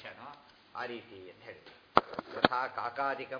ಲಕ್ಷ್ಯನೋ ಆ ರೀತಿ ಅಂತ ಹೇಳಿ ಯಥಾ ಕಾಕಾದಿಕಂ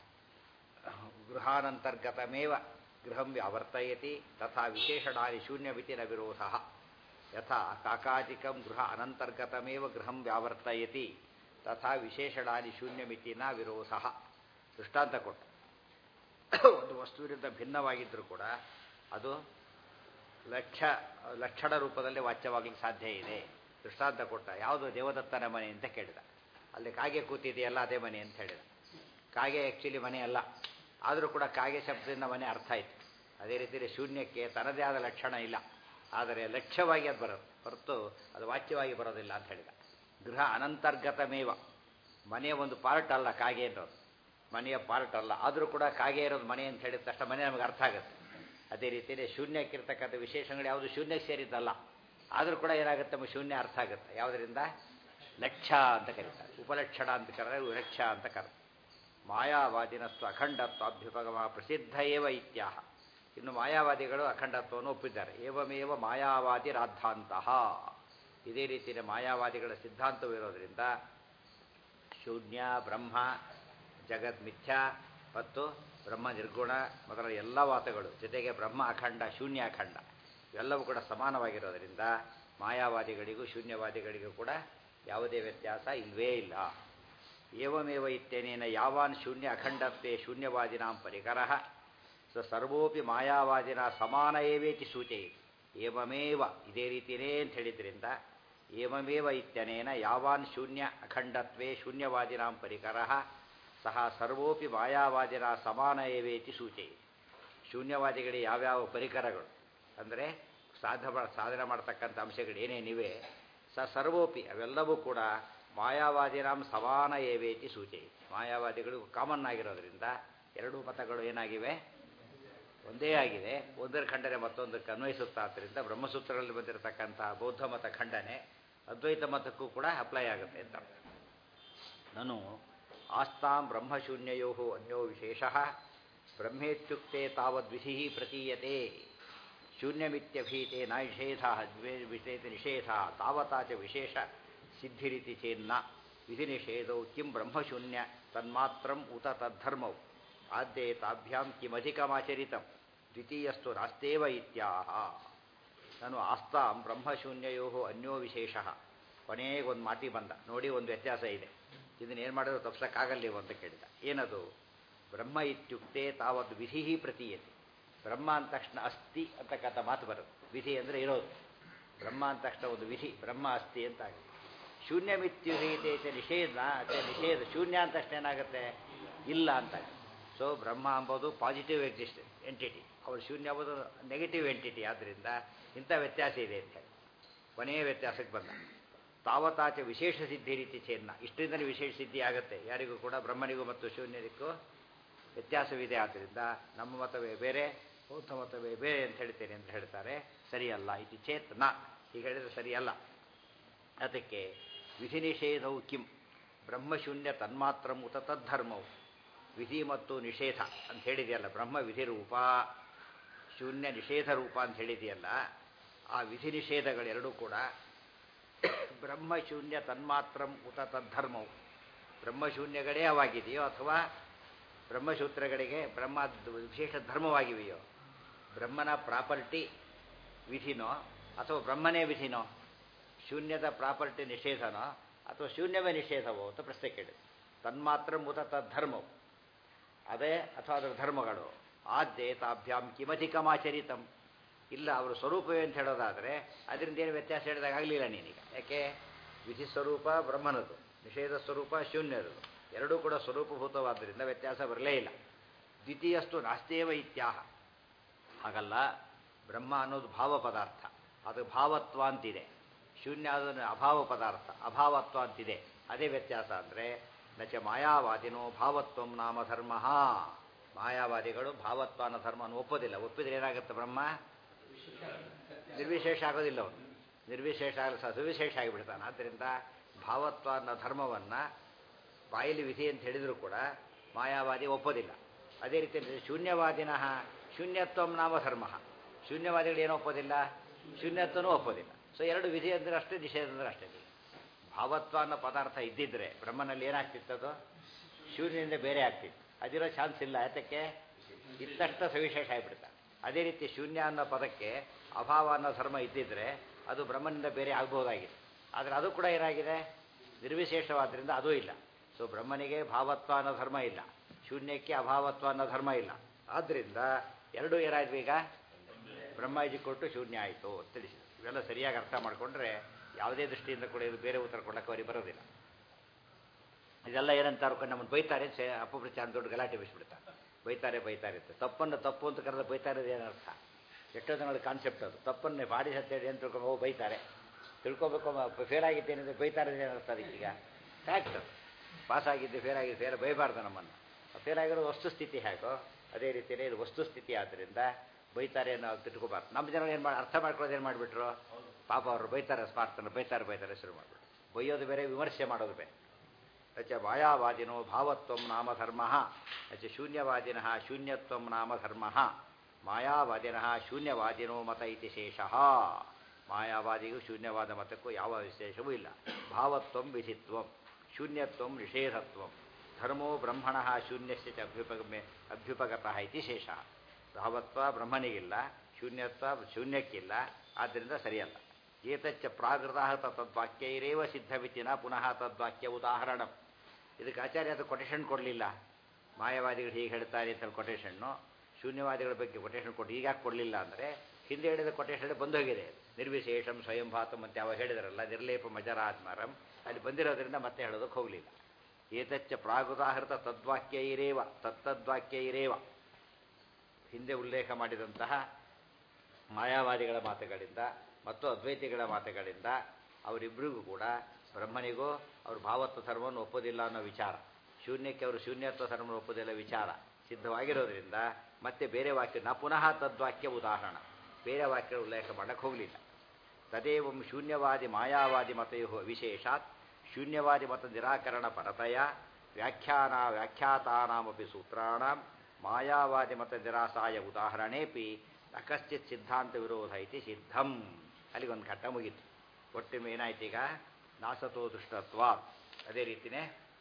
ಗೃಹಾನಂತರ್ಗತಮೇವ ಗೃಹಂ ವ್ಯಾವರ್ತಯತಿ ತಥಾ ವಿಶೇಷಣಾನಿ ಶೂನ್ಯಮಿತಿ ನ ವಿರೋಧ ಯಥಾ ಕಾಕಾದಿಕಂ ಗೃಹ ಅನಂತರ್ಗತಮೇವ ಗೃಹಂ ವ್ಯಾವರ್ತಯತಿ ತಥಾ ವಿಶೇಷಣಾನಿ ಶೂನ್ಯಮಿತಿ ನ ವಿರೋಧ ದೃಷ್ಟಾಂತ ಕೊಟ್ಟು ಒಂದು ವಸ್ತುವಿನಿಂದ ಭಿನ್ನವಾಗಿದ್ದರೂ ಕೂಡ ಅದು ಲಕ್ಷ ಲಕ್ಷಣ ರೂಪದಲ್ಲಿ ವಾಚ್ಯವಾಗಲಿಕ್ಕೆ ಸಾಧ್ಯ ಇದೆ ದೃಷ್ಟಾಂತ ಕೊಟ್ಟ ಯಾವುದು ದೇವದತ್ತನ ಮನೆ ಅಂತ ಕೇಳಿದ ಅಲ್ಲಿ ಕಾಗೆ ಕೂತಿದೆಯಲ್ಲ ಅದೇ ಮನೆ ಅಂತ ಹೇಳಿದ ಕಾಗೆ ಆ್ಯಕ್ಚುಲಿ ಮನೆ ಅಲ್ಲ ಆದರೂ ಕೂಡ ಕಾಗೆ ಶಬ್ದದಿಂದ ಮನೆ ಅರ್ಥ ಆಯಿತು ಅದೇ ರೀತಿಯಲ್ಲಿ ಶೂನ್ಯಕ್ಕೆ ತನ್ನದೇ ಆದ ಲಕ್ಷಣ ಇಲ್ಲ ಆದರೆ ಲಕ್ಷ್ಯವಾಗಿ ಅದು ಬರೋದು ಹೊರತು ಅದು ವಾಚ್ಯವಾಗಿ ಬರೋದಿಲ್ಲ ಅಂತ ಹೇಳಿದ ಗೃಹ ಅನಂತರ್ಗತಮೇವ ಮನೆಯ ಒಂದು ಪಾರ್ಟ್ ಅಲ್ಲ ಕಾಗೆ ಅನ್ನೋದು ಮನೆಯ ಪಾರ್ಟ್ ಅಲ್ಲ ಆದರೂ ಕೂಡ ಕಾಗೆ ಇರೋದು ಮನೆ ಅಂತ ಹೇಳಿದ ತಕ್ಷಣ ಮನೆ ನಮಗೆ ಅರ್ಥ ಆಗುತ್ತೆ ಅದೇ ರೀತಿಯಲ್ಲಿ ಶೂನ್ಯಕ್ಕಿರ್ತಕ್ಕಂಥ ವಿಶೇಷಗಳು ಯಾವುದು ಶೂನ್ಯಕ್ಕೆ ಸೇರಿದ್ದಲ್ಲ ಆದರೂ ಕೂಡ ಏನಾಗುತ್ತೆ ನಮಗೆ ಶೂನ್ಯ ಅರ್ಥ ಆಗುತ್ತೆ ಯಾವುದರಿಂದ ಲಕ್ಷ್ಯ ಅಂತ ಕರೀತಾರೆ ಉಪಲಕ್ಷಣ ಅಂತ ಕರೆದ್ರೆ ವಿಲಕ್ಷ ಅಂತ ಕರೆ ಮಾಯಾವಾದಿನಸ್ತು ಅಖಂಡತ್ವ ಅಭ್ಯುಪಗಮ ಪ್ರಸಿದ್ಧ ಏವ ಇತ್ಯಾಹ ಇನ್ನು ಮಾಯಾವಾದಿಗಳು ಅಖಂಡತ್ವವನ್ನು ಒಪ್ಪಿದ್ದಾರೆ ಏವಮೇವ ಮಾಯಾವಾದಿ ರಾದ್ಧಾಂತಹ ಇದೇ ರೀತಿಯ ಮಾಯಾವಾದಿಗಳ ಸಿದ್ಧಾಂತವಿರೋದ್ರಿಂದ ಶೂನ್ಯ ಬ್ರಹ್ಮ ಜಗದ್ ಮಿಥ್ಯಾ ಮತ್ತು ಬ್ರಹ್ಮ ನಿರ್ಗುಣ ಮೊದಲ ಎಲ್ಲ ವಾತಗಳು ಜೊತೆಗೆ ಬ್ರಹ್ಮ ಅಖಂಡ ಶೂನ್ಯ ಅಖಂಡ ಇವೆಲ್ಲವೂ ಕೂಡ ಸಮಾನವಾಗಿರೋದರಿಂದ ಮಾಯಾವಾದಿಗಳಿಗೂ ಶೂನ್ಯವಾದಿಗಳಿಗೂ ಕೂಡ ಯಾವುದೇ ವ್ಯತ್ಯಾಸ ಇಲ್ವೇ ಇಲ್ಲ ಏವಮೇವ ಇತ್ಯನೇನ ಯಾವಾನ್ ಶೂನ್ಯ ಅಖಂಡತ್ವೇ ಶೂನ್ಯವಾದಿನಾಂ ಪರಿಕರಃ ಸ ಸರ್ವೋಪಿ ಮಾಯಾವಾದಿನ ಸಮಾನ ಏವೇತಿ ಸೂಚಯಿತು ಏವಮೇವ ಇದೇ ರೀತಿಯೇ ಅಂತ ಹೇಳಿದ್ರಿಂದ ಏವಮೇವ ಇತ್ಯನೇನ ಯಾವಾನ್ ಶೂನ್ಯ ಅಖಂಡತ್ವೇ ಶೂನ್ಯವಾದಿನಾಂ ಪರಿಕರಃ ಸಹ ಸರ್ವೋಪಿ ಮಾಯಾವಾದಿನ ಸಮಾನ ಏವೇತಿ ಸೂಚಯಿತು ಶೂನ್ಯವಾದಿಗಳಿಗೆ ಯಾವ್ಯಾವ ಪರಿಕರಗಳು ಅಂದರೆ ಸಾಧ ಸಾಧನೆ ಮಾಡ್ತಕ್ಕಂಥ ಅಂಶಗಳು ಏನೇನಿವೆ ಸ ಸರ್ವೋಪಿ ಅವೆಲ್ಲವೂ ಕೂಡ ಮಾಯಾವಾದಿನಾಂ ಸಮಾನ ಏವೇತಿ ಸೂಚಯಿತು ಮಾಯಾವಾದಿಗಳಿಗೂ ಕಾಮನ್ ಆಗಿರೋದ್ರಿಂದ ಎರಡೂ ಮತಗಳು ಏನಾಗಿವೆ ಒಂದೇ ಆಗಿದೆ ಒಂದರ ಖಂಡನೆ ಮತ್ತೊಂದಕ್ಕೆ ಅನ್ವಯಿಸುತ್ತಾ ಆದ್ದರಿಂದ ಬ್ರಹ್ಮಸೂತ್ರಗಳಲ್ಲಿ ಬಂದಿರತಕ್ಕಂಥ ಬೌದ್ಧ ಮತ ಖಂಡನೆ ಅದ್ವೈತ ಮತಕ್ಕೂ ಕೂಡ ಅಪ್ಲೈ ಆಗುತ್ತೆ ಅಂತ ನಾನು ಆಸ್ತಾಂ ಬ್ರಹ್ಮಶೂನ್ಯಯೋ ಅನ್ಯೋ ವಿಶೇಷ ಬ್ರಹ್ಮೇತ್ಯುಕ್ತೆ ತಾವದ್ವಿಧಿ ಪ್ರತೀಯತೆ ಶೂನ್ಯಮಿತ್ಯಭೀತೆ ನ ನಿಷೇಧ ವಿಷೇತ ನಿಷೇಧ ತಾವತಾ ಚ ವಿಶೇಷ ಸಿದ್ಧಿರಿತಿ ಚೇನ್ನ ವಿಧಿ ನಿಷೇಧೌ ಕಿಂ ಬ್ರಹ್ಮಶೂನ್ಯ ತನ್ಮಾತ್ರಂ ಉತ ತದ್ಧರ್ಮೌ ಆದ್ಯೇ ತಾಭ್ಯಾಂ ಕಿಮಧಿಕಮಾಚರಿತಂ ದ್ವಿತೀಯಸ್ತು ನಾಸ್ತೇವ ಇತ್ಯಾಹ ನಾನು ಆಸ್ತಾಂ ಬ್ರಹ್ಮಶೂನ್ಯಯೋ ಅನ್ಯೋ ವಿಶೇಷ ಕೊನೆಗೆ ಒಂದು ಮಾತಿ ಬಂದ ನೋಡಿ ಒಂದು ವ್ಯತ್ಯಾಸ ಇದೆ ಇದನ್ನ ಏನು ಮಾಡಿದ್ರು ತಪ್ಸಕ್ಕಾಗಲ್ಲಿವು ಅಂತ ಕೇಳಿದ ಏನದು ಬ್ರಹ್ಮ ಇತ್ಯುಕ್ತೆ ತಾವದ್ ವಿಧಿ ಪ್ರತೀಯತೆ ಬ್ರಹ್ಮ ಅಂದ ತಕ್ಷಣ ಅಸ್ತಿ ಅಂತಕ್ಕಂಥ ಮಾತು ಬರುತ್ತೆ ವಿಧಿ ಅಂದರೆ ಇರೋದು ಬ್ರಹ್ಮ ಅಂದ ತಕ್ಷಣ ಒಂದು ವಿಧಿ ಬ್ರಹ್ಮ ಅಸ್ತಿ ಅಂತ ಆಗುತ್ತೆ ಶೂನ್ಯಮಿತ್ಯುಹೀತೆ ನಿಷೇಧ ನಿಷೇಧ ಶೂನ್ಯ ಅಂತ ತಕ್ಷಣ ಏನಾಗುತ್ತೆ ಇಲ್ಲ ಅಂತ ಸೊ ಬ್ರಹ್ಮ ಅಂಬೋದು ಪಾಸಿಟಿವ್ ಎಕ್ಸಿಸ್ಟ್ ಎಂಟಿಟಿ ಅವರು ಶೂನ್ಯ ಅಂಬೋದು ನೆಗೆಟಿವ್ ಎಂಟಿಟಿ ಆದ್ದರಿಂದ ಇಂಥ ವ್ಯತ್ಯಾಸ ಇದೆ ಅಂತ ಹೇಳಿ ಕೊನೆಯ ವ್ಯತ್ಯಾಸಕ್ಕೆ ಬಂದ ತಾವತಾಚ ವಿಶೇಷ ಸಿದ್ಧಿ ರೀತಿ ಚೇನ್ನ ಇಷ್ಟರಿಂದಲೇ ವಿಶೇಷ ಸಿದ್ಧಿ ಆಗುತ್ತೆ ಯಾರಿಗೂ ಕೂಡ ಬ್ರಹ್ಮನಿಗೂ ಮತ್ತು ಶೂನ್ಯರಿಗೂ ವ್ಯತ್ಯಾಸವಿದೆ ಆದ್ದರಿಂದ ನಮ್ಮ ಮತವೇ ಬೇರೆ ಬೌದ್ಧ ಮತವೇ ಬೇರೆ ಅಂತ ಹೇಳ್ತೇನೆ ಅಂತ ಹೇಳ್ತಾರೆ ಸರಿಯಲ್ಲ ಇದು ಚೇತನ ಈಗ ಹೇಳಿದರೆ ಸರಿಯಲ್ಲ ಅದಕ್ಕೆ ವಿಧಿ ನಿಷೇಧವು ಕಿಂ ಬ್ರಹ್ಮಶೂನ್ಯ ತನ್ಮಾತ್ರಂ ಉತ ತದ್ಧರ್ಮವು ವಿಧಿ ಮತ್ತು ನಿಷೇಧ ಅಂತ ಹೇಳಿದೆಯಲ್ಲ ಬ್ರಹ್ಮ ವಿಧಿ ರೂಪ ಶೂನ್ಯ ನಿಷೇಧ ರೂಪ ಅಂತ ಹೇಳಿದೆಯಲ್ಲ ಆ ವಿಧಿ ನಿಷೇಧಗಳೆರಡೂ ಕೂಡ ಬ್ರಹ್ಮಶೂನ್ಯ ತನ್ಮಾತ್ರಂ ಉತ ತದ್ಧರ್ಮವು ಬ್ರಹ್ಮಶೂನ್ಯಗಳೇ ಅವಾಗಿದೆಯೋ ಅಥವಾ ಬ್ರಹ್ಮಸೂತ್ರಗಳಿಗೆ ಬ್ರಹ್ಮ ವಿಶೇಷ ಧರ್ಮವಾಗಿವೆಯೋ ಬ್ರಹ್ಮನ ಪ್ರಾಪರ್ಟಿ ವಿಧಿನೋ ಅಥವಾ ಬ್ರಹ್ಮನೇ ವಿಧಿನೋ ಶೂನ್ಯದ ಪ್ರಾಪರ್ಟಿ ನಿಷೇಧನೋ ಅಥವಾ ಶೂನ್ಯವೇ ನಿಷೇಧವೋ ಅಂತ ಪ್ರಶ್ನೆ ಕೇಳಿದೆ ತನ್ಮಾತ್ರ ಮುತ ತದ್ಧರ್ಮವು ಅದೇ ಅಥವಾ ಅದರ ಧರ್ಮಗಳು ಆದ್ಯೆ ತಾಭ್ಯಾಂ ಕಿಮಧಿಕಮಾಚರಿತಂ ಇಲ್ಲ ಅವರು ಸ್ವರೂಪವೇ ಅಂತ ಹೇಳೋದಾದರೆ ಅದರಿಂದ ಏನು ವ್ಯತ್ಯಾಸ ಹೇಳಿದಾಗ ಆಗಲಿಲ್ಲ ನೀನೀಗ ಯಾಕೆ ವಿಧಿ ಸ್ವರೂಪ ಬ್ರಹ್ಮನದು ನಿಷೇಧ ಸ್ವರೂಪ ಶೂನ್ಯರದು ಎರಡೂ ಕೂಡ ಸ್ವರೂಪಭೂತವಾದ್ದರಿಂದ ವ್ಯತ್ಯಾಸ ಬರಲೇ ಇಲ್ಲ ದ್ವಿತೀಯಸ್ತು ನಾಸ್ತೇವ ಇತ್ಯಾಹ ಹಾಗಲ್ಲ ಬ್ರಹ್ಮ ಅನ್ನೋದು ಭಾವ ಪದಾರ್ಥ ಅದು ಭಾವತ್ವ ಅಂತಿದೆ ಶೂನ್ಯ ಅದನ್ನು ಅಭಾವ ಪದಾರ್ಥ ಅಭಾವತ್ವ ಅಂತಿದೆ ಅದೇ ವ್ಯತ್ಯಾಸ ಅಂದರೆ ನಚ ಮಾಯಾವಾದಿನೋ ಭಾವತ್ವಂ ನಾಮ ಧರ್ಮ ಮಾಯಾವಾದಿಗಳು ಭಾವತ್ವ ಅನ್ನೋ ಧರ್ಮವನ್ನು ಒಪ್ಪೋದಿಲ್ಲ ಒಪ್ಪಿದ್ರೆ ಏನಾಗುತ್ತೆ ಬ್ರಹ್ಮ ನಿರ್ವಿಶೇಷ ಆಗೋದಿಲ್ಲ ಅವನು ನಿರ್ವಿಶೇಷ ಆಗಲಿ ಸಹ ಸುವಿಶೇಷ ಆಗಿಬಿಡ್ತಾನೆ ಆದ್ದರಿಂದ ಭಾವತ್ವ ಅನ್ನೋ ಧರ್ಮವನ್ನು ಬಾಯಲ್ಲಿ ವಿಧಿ ಅಂತ ಹೇಳಿದರೂ ಕೂಡ ಮಾಯಾವಾದಿ ಒಪ್ಪೋದಿಲ್ಲ ಅದೇ ರೀತಿ ಶೂನ್ಯವಾದಿನ ಶೂನ್ಯತ್ವಂ ನಾಮ ಧರ್ಮ ಶೂನ್ಯವಾದಿಗಳು ಏನು ಒಪ್ಪೋದಿಲ್ಲ ಶೂನ್ಯತ್ವನೂ ಒಪ್ಪೋದಿಲ್ಲ ಸೊ ಎರಡು ವಿಧಿ ಅಂದರೆ ಅಷ್ಟೇ ನಿಷೇಧ ಅಂದರೆ ಅಷ್ಟೇ ಭಾವತ್ವ ಅನ್ನೋ ಪದಾರ್ಥ ಇದ್ದಿದ್ರೆ ಬ್ರಹ್ಮನಲ್ಲಿ ಏನಾಗ್ತಿತ್ತದು ಶೂನ್ಯದಿಂದ ಬೇರೆ ಆಗ್ತಿತ್ತು ಅದಿರೋ ಚಾನ್ಸ್ ಇಲ್ಲ ಯಾತಕ್ಕೆ ಇದ್ದಷ್ಟ ಸವಿಶೇಷ ಆಗಿಬಿಡ್ತಾ ಅದೇ ರೀತಿ ಶೂನ್ಯ ಅನ್ನೋ ಪದಕ್ಕೆ ಅಭಾವ ಅನ್ನೋ ಧರ್ಮ ಇದ್ದಿದ್ರೆ ಅದು ಬ್ರಹ್ಮನಿಂದ ಬೇರೆ ಆಗ್ಬೋದಾಗಿದೆ ಆದರೆ ಅದು ಕೂಡ ಏನಾಗಿದೆ ನಿರ್ವಿಶೇಷವಾದ್ರಿಂದ ಅದೂ ಇಲ್ಲ ಸೊ ಬ್ರಹ್ಮನಿಗೆ ಭಾವತ್ವ ಅನ್ನೋ ಧರ್ಮ ಇಲ್ಲ ಶೂನ್ಯಕ್ಕೆ ಅಭಾವತ್ವ ಅನ್ನೋ ಧರ್ಮ ಇಲ್ಲ ಆದ್ದರಿಂದ ಎರಡೂ ಏನಾಯ್ತು ಈಗ ಬ್ರಹ್ಮ ಇಜಿ ಕೊಟ್ಟು ಶೂನ್ಯ ಆಯಿತು ಅಂತ ತಿಳಿಸಿ ಇವೆಲ್ಲ ಸರಿಯಾಗಿ ಅರ್ಥ ಮಾಡಿಕೊಂಡ್ರೆ ಯಾವುದೇ ದೃಷ್ಟಿಯಿಂದ ಕೂಡ ಇದು ಬೇರೆ ಉತ್ತರ ಕೊಡಕ್ಕೆ ಅವರಿಗೆ ಬರೋದಿಲ್ಲ ಇದೆಲ್ಲ ಏನಂತಾರು ನಮ್ಮನ್ನು ಬೈತಾರೆ ಸೇ ಅಪ್ಪೊಬ್ರು ಚಾಂದ ದೊಡ್ಡ ಗಲಾಟೆ ಬಿಸ್ಬಿಡ್ತಾರೆ ಬೈತಾರೆ ಬೈತಾರೆ ಅಂತ ತಪ್ಪನ್ನು ತಪ್ಪು ಅಂತ ಕರೆದ್ರೆ ಬೈತಾರೆ ಏನರ್ಥ ಎಷ್ಟೋ ಜನಗಳ ಕಾನ್ಸೆಪ್ಟ್ ಅದು ತಪ್ಪನ್ನೇ ಬಾಡಿ ಸತ್ತೇಳಿ ಅಂತ ತಿಳ್ಕೊಂಡು ಹೋಗಿ ಬೈತಾರೆ ತಿಳ್ಕೊಬೇಕು ಫೇಲ್ ಆಗಿದ್ದೇನೆ ಅಂದರೆ ಬೈತಾರೆ ಏನರ್ಥ ಅದಕ್ಕೀಗ ಫ್ಯಾಕ್ಟ್ ಪಾಸ್ ಆಗಿದ್ದೆ ಫೇಲ್ ಆಗಿದ್ದೆ ಫೇಲ್ ಬೈಬಾರ್ದು ನಮ್ಮನ್ನು ಫೇಲ್ ಆಗಿರೋದು ವಸ್ತುಸ್ಥಿತಿ ಹೇಗೋ ಅದೇ ರೀತಿಯೇ ಇದು ವಸ್ತುಸ್ಥಿತಿ ಆದ್ದರಿಂದ ಬೈತಾರೆ ಅನ್ನೋ ತಿಳ್ಕೊಬಾರ್ದು ನಮ್ಮ ಜನ ಏನು ಮಾಡಿ ಅರ್ಥ ಮಾಡ್ಕೊಳ್ಳೋದು ಏನು ಮಾಡಿಬಿಟ್ರು ಪಾಪ ಅವರು ಬೈತಾರೆ ಸ್ಮಾರ್ತನ ಬೈತಾರೆ ಬೈತಾರೆ ಶುರು ಮಾಡಿಬಿಟ್ರು ಬೈಯೋದು ಬೇರೆ ವಿಮರ್ಶೆ ಮಾಡೋದು ಬೇರೆ ಅಚ ಮಾಯಾವಾದಿನೋ ಭಾವತ್ವಂ ನಾಮ ಧರ್ಮ ಅಚ ಶೂನ್ಯವಾದಿನ ಶೂನ್ಯತ್ವಂ ನಾಮ ಧರ್ಮ ಮಾಯಾವಾದಿನ ಶೂನ್ಯವಾದಿನೋ ಮತ ಇತಿ ಶೇಷ ಮಾಯಾವಾದಿಗೂ ಶೂನ್ಯವಾದ ಮತಕ್ಕೂ ಯಾವ ವಿಶೇಷವೂ ಇಲ್ಲ ಭಾವತ್ವಂ ವಿಧಿತ್ವಂ ಶೂನ್ಯತ್ವಂ ನಿಷೇಧತ್ವಂ ಧರ್ಮೋ ಬ್ರಹ್ಮಣ ಶೂನ್ಯಸ್ಯ ಚ ಅಭ್ಯುಪಗಮೆ ಅಭ್ಯುಪಗತಃ ಇತಿ ಶೇಷ ಭಾವತ್ವ ಬ್ರಹ್ಮನಿಗಿಲ್ಲ ಶೂನ್ಯತ್ವ ಶೂನ್ಯಕ್ಕಿಲ್ಲ ಆದ್ದರಿಂದ ಸರಿಯಲ್ಲ ಏತಚ್ಚ ಪ್ರಾಕೃತ ತದ್ವಾಕ್ಯೈರೇವ ಸಿದ್ಧವಿತಿನ ಪುನಃ ತದ್ವಾಕ್ಯ ಉದಾಹರಣಂ ಇದಕ್ಕೆ ಆಚಾರ್ಯ ಅದು ಕೊಟೇಶನ್ ಕೊಡಲಿಲ್ಲ ಮಾಯವಾದಿಗಳು ಹೀಗೆ ಹೇಳ್ತಾರೆ ಅಂತ ಕೊಟೇಶನ್ನು ಶೂನ್ಯವಾದಿಗಳ ಬಗ್ಗೆ ಕೊಟೇಶನ್ ಕೊಟ್ಟು ಈಗ ಕೊಡಲಿಲ್ಲ ಅಂದರೆ ಹಿಂದೆ ಹೇಳಿದ ಕೊಟೇಶನ್ ಬಂದೋಗಿದೆ ನಿರ್ವಿಶೇಷಂ ಸ್ವಯಂಭಾತಂ ಅಂತ ಯಾವ ಹೇಳಿದಾರಲ್ಲ ನಿರ್ಲೇಪ ಮಜರಾತ್ಮರಂ ಅಲ್ಲಿ ಬಂದಿರೋದ್ರಿಂದ ಮತ್ತೆ ಹೇಳೋದಕ್ಕೆ ಹೋಗಲಿಲ್ಲ ಏತಚ್ಚ ಪ್ರಾಗುದಾಹೃತ ತದ್ವಾಕ್ಯೈರೇವ ತತ್ತದ್ವಾಕ್ಯೈರೇವ ಹಿಂದೆ ಉಲ್ಲೇಖ ಮಾಡಿದಂತಹ ಮಾಯಾವಾದಿಗಳ ಮಾತುಗಳಿಂದ ಮತ್ತು ಅದ್ವೈತಿಗಳ ಮಾತುಗಳಿಂದ ಅವರಿಬ್ಬರಿಗೂ ಕೂಡ ಬ್ರಹ್ಮನಿಗೂ ಅವರು ಭಾವತ್ವ ಧರ್ಮವನ್ನು ಒಪ್ಪೋದಿಲ್ಲ ಅನ್ನೋ ವಿಚಾರ ಶೂನ್ಯಕ್ಕೆ ಅವರು ಶೂನ್ಯತ್ವ ಧರ್ಮವನ್ನು ಒಪ್ಪೋದಿಲ್ಲ ವಿಚಾರ ಸಿದ್ಧವಾಗಿರೋದ್ರಿಂದ ಮತ್ತೆ ಬೇರೆ ವಾಕ್ಯ ನ ಪುನಃ ತದ್ವಾಕ್ಯ ಉದಾಹರಣ ಬೇರೆ ವಾಕ್ಯ ಉಲ್ಲೇಖ ಮಾಡಕ್ಕೆ ಹೋಗಲಿಲ್ಲ ತದೇವಂ ಶೂನ್ಯವಾದಿ ಮಾಯಾವಾದಿ ಮತಯೋ ವಿಶೇಷಾತ್ ಶೂನ್ಯವಾದಿ ಮತ ನಿರಾಕರಣ ಪರತಯ ವ್ಯಾಖ್ಯಾನ ವ್ಯಾಖ್ಯಾತಾನಾಮಪಿ ಸೂತ್ರಾಣಂ ಮಾಯಾವಾದಿ ಮತ ನಿರಾಸಾಯ ಉದಾಹರಣೆಪಿ ಅಕಶ್ಚಿತ್ ಸಿದ್ಧಾಂತ ವಿರೋಧ ಇತಿ ಸಿದ್ಧಂ ಅಲ್ಲಿಗೊಂದು ಘಟ್ಟ ಮುಗೀತು ಒಟ್ಟು ಏನಾಯ್ತು ಈಗ ನಾಸತೋ ದುಷ್ಟತ್ವ ಅದೇ ರೀತಿಯೇ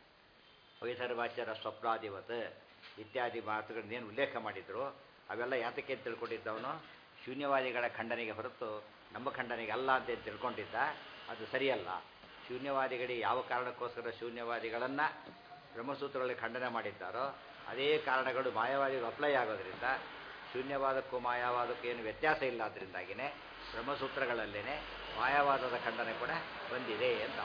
ವೈಸರ್ವಾಚಾರ ಸ್ವಪ್ನಾದಿವತ್ ಇತ್ಯಾದಿ ಮಾತುಗಳನ್ನೇನು ಉಲ್ಲೇಖ ಮಾಡಿದ್ರು ಅವೆಲ್ಲ ಯಾತಕ್ಕೆ ಅಂತ ತಿಳ್ಕೊಂಡಿದ್ದವನು ಶೂನ್ಯವಾದಿಗಳ ಖಂಡನೆಗೆ ಹೊರತು ನಮ್ಮ ಖಂಡನೆಗೆ ಅಲ್ಲ ಅಂತ ಏನ್ ತಿಳ್ಕೊಂಡಿದ್ದ ಅದು ಸರಿಯಲ್ಲ ಶೂನ್ಯವಾದಿಗಳಿಗೆ ಯಾವ ಕಾರಣಕ್ಕೋಸ್ಕರ ಶೂನ್ಯವಾದಿಗಳನ್ನು ಬ್ರಹ್ಮಸೂತ್ರಗಳಲ್ಲಿ ಖಂಡನೆ ಮಾಡಿದ್ದಾರೋ ಅದೇ ಕಾರಣಗಳು ಮಾಯವಾದಿಗಳು ಅಪ್ಲೈ ಆಗೋದ್ರಿಂದ ಶೂನ್ಯವಾದಕ್ಕೂ ಮಾಯಾವಾದಕ್ಕೂ ಏನು ವ್ಯತ್ಯಾಸ ಇಲ್ಲ ಅದರಿಂದಾಗಿನೇ ಬ್ರಹ್ಮಸೂತ್ರಗಳಲ್ಲೇ ಮಾಯಾವಾದದ ಖಂಡನೆ ಕೂಡ ಬಂದಿದೆ ಅಂತ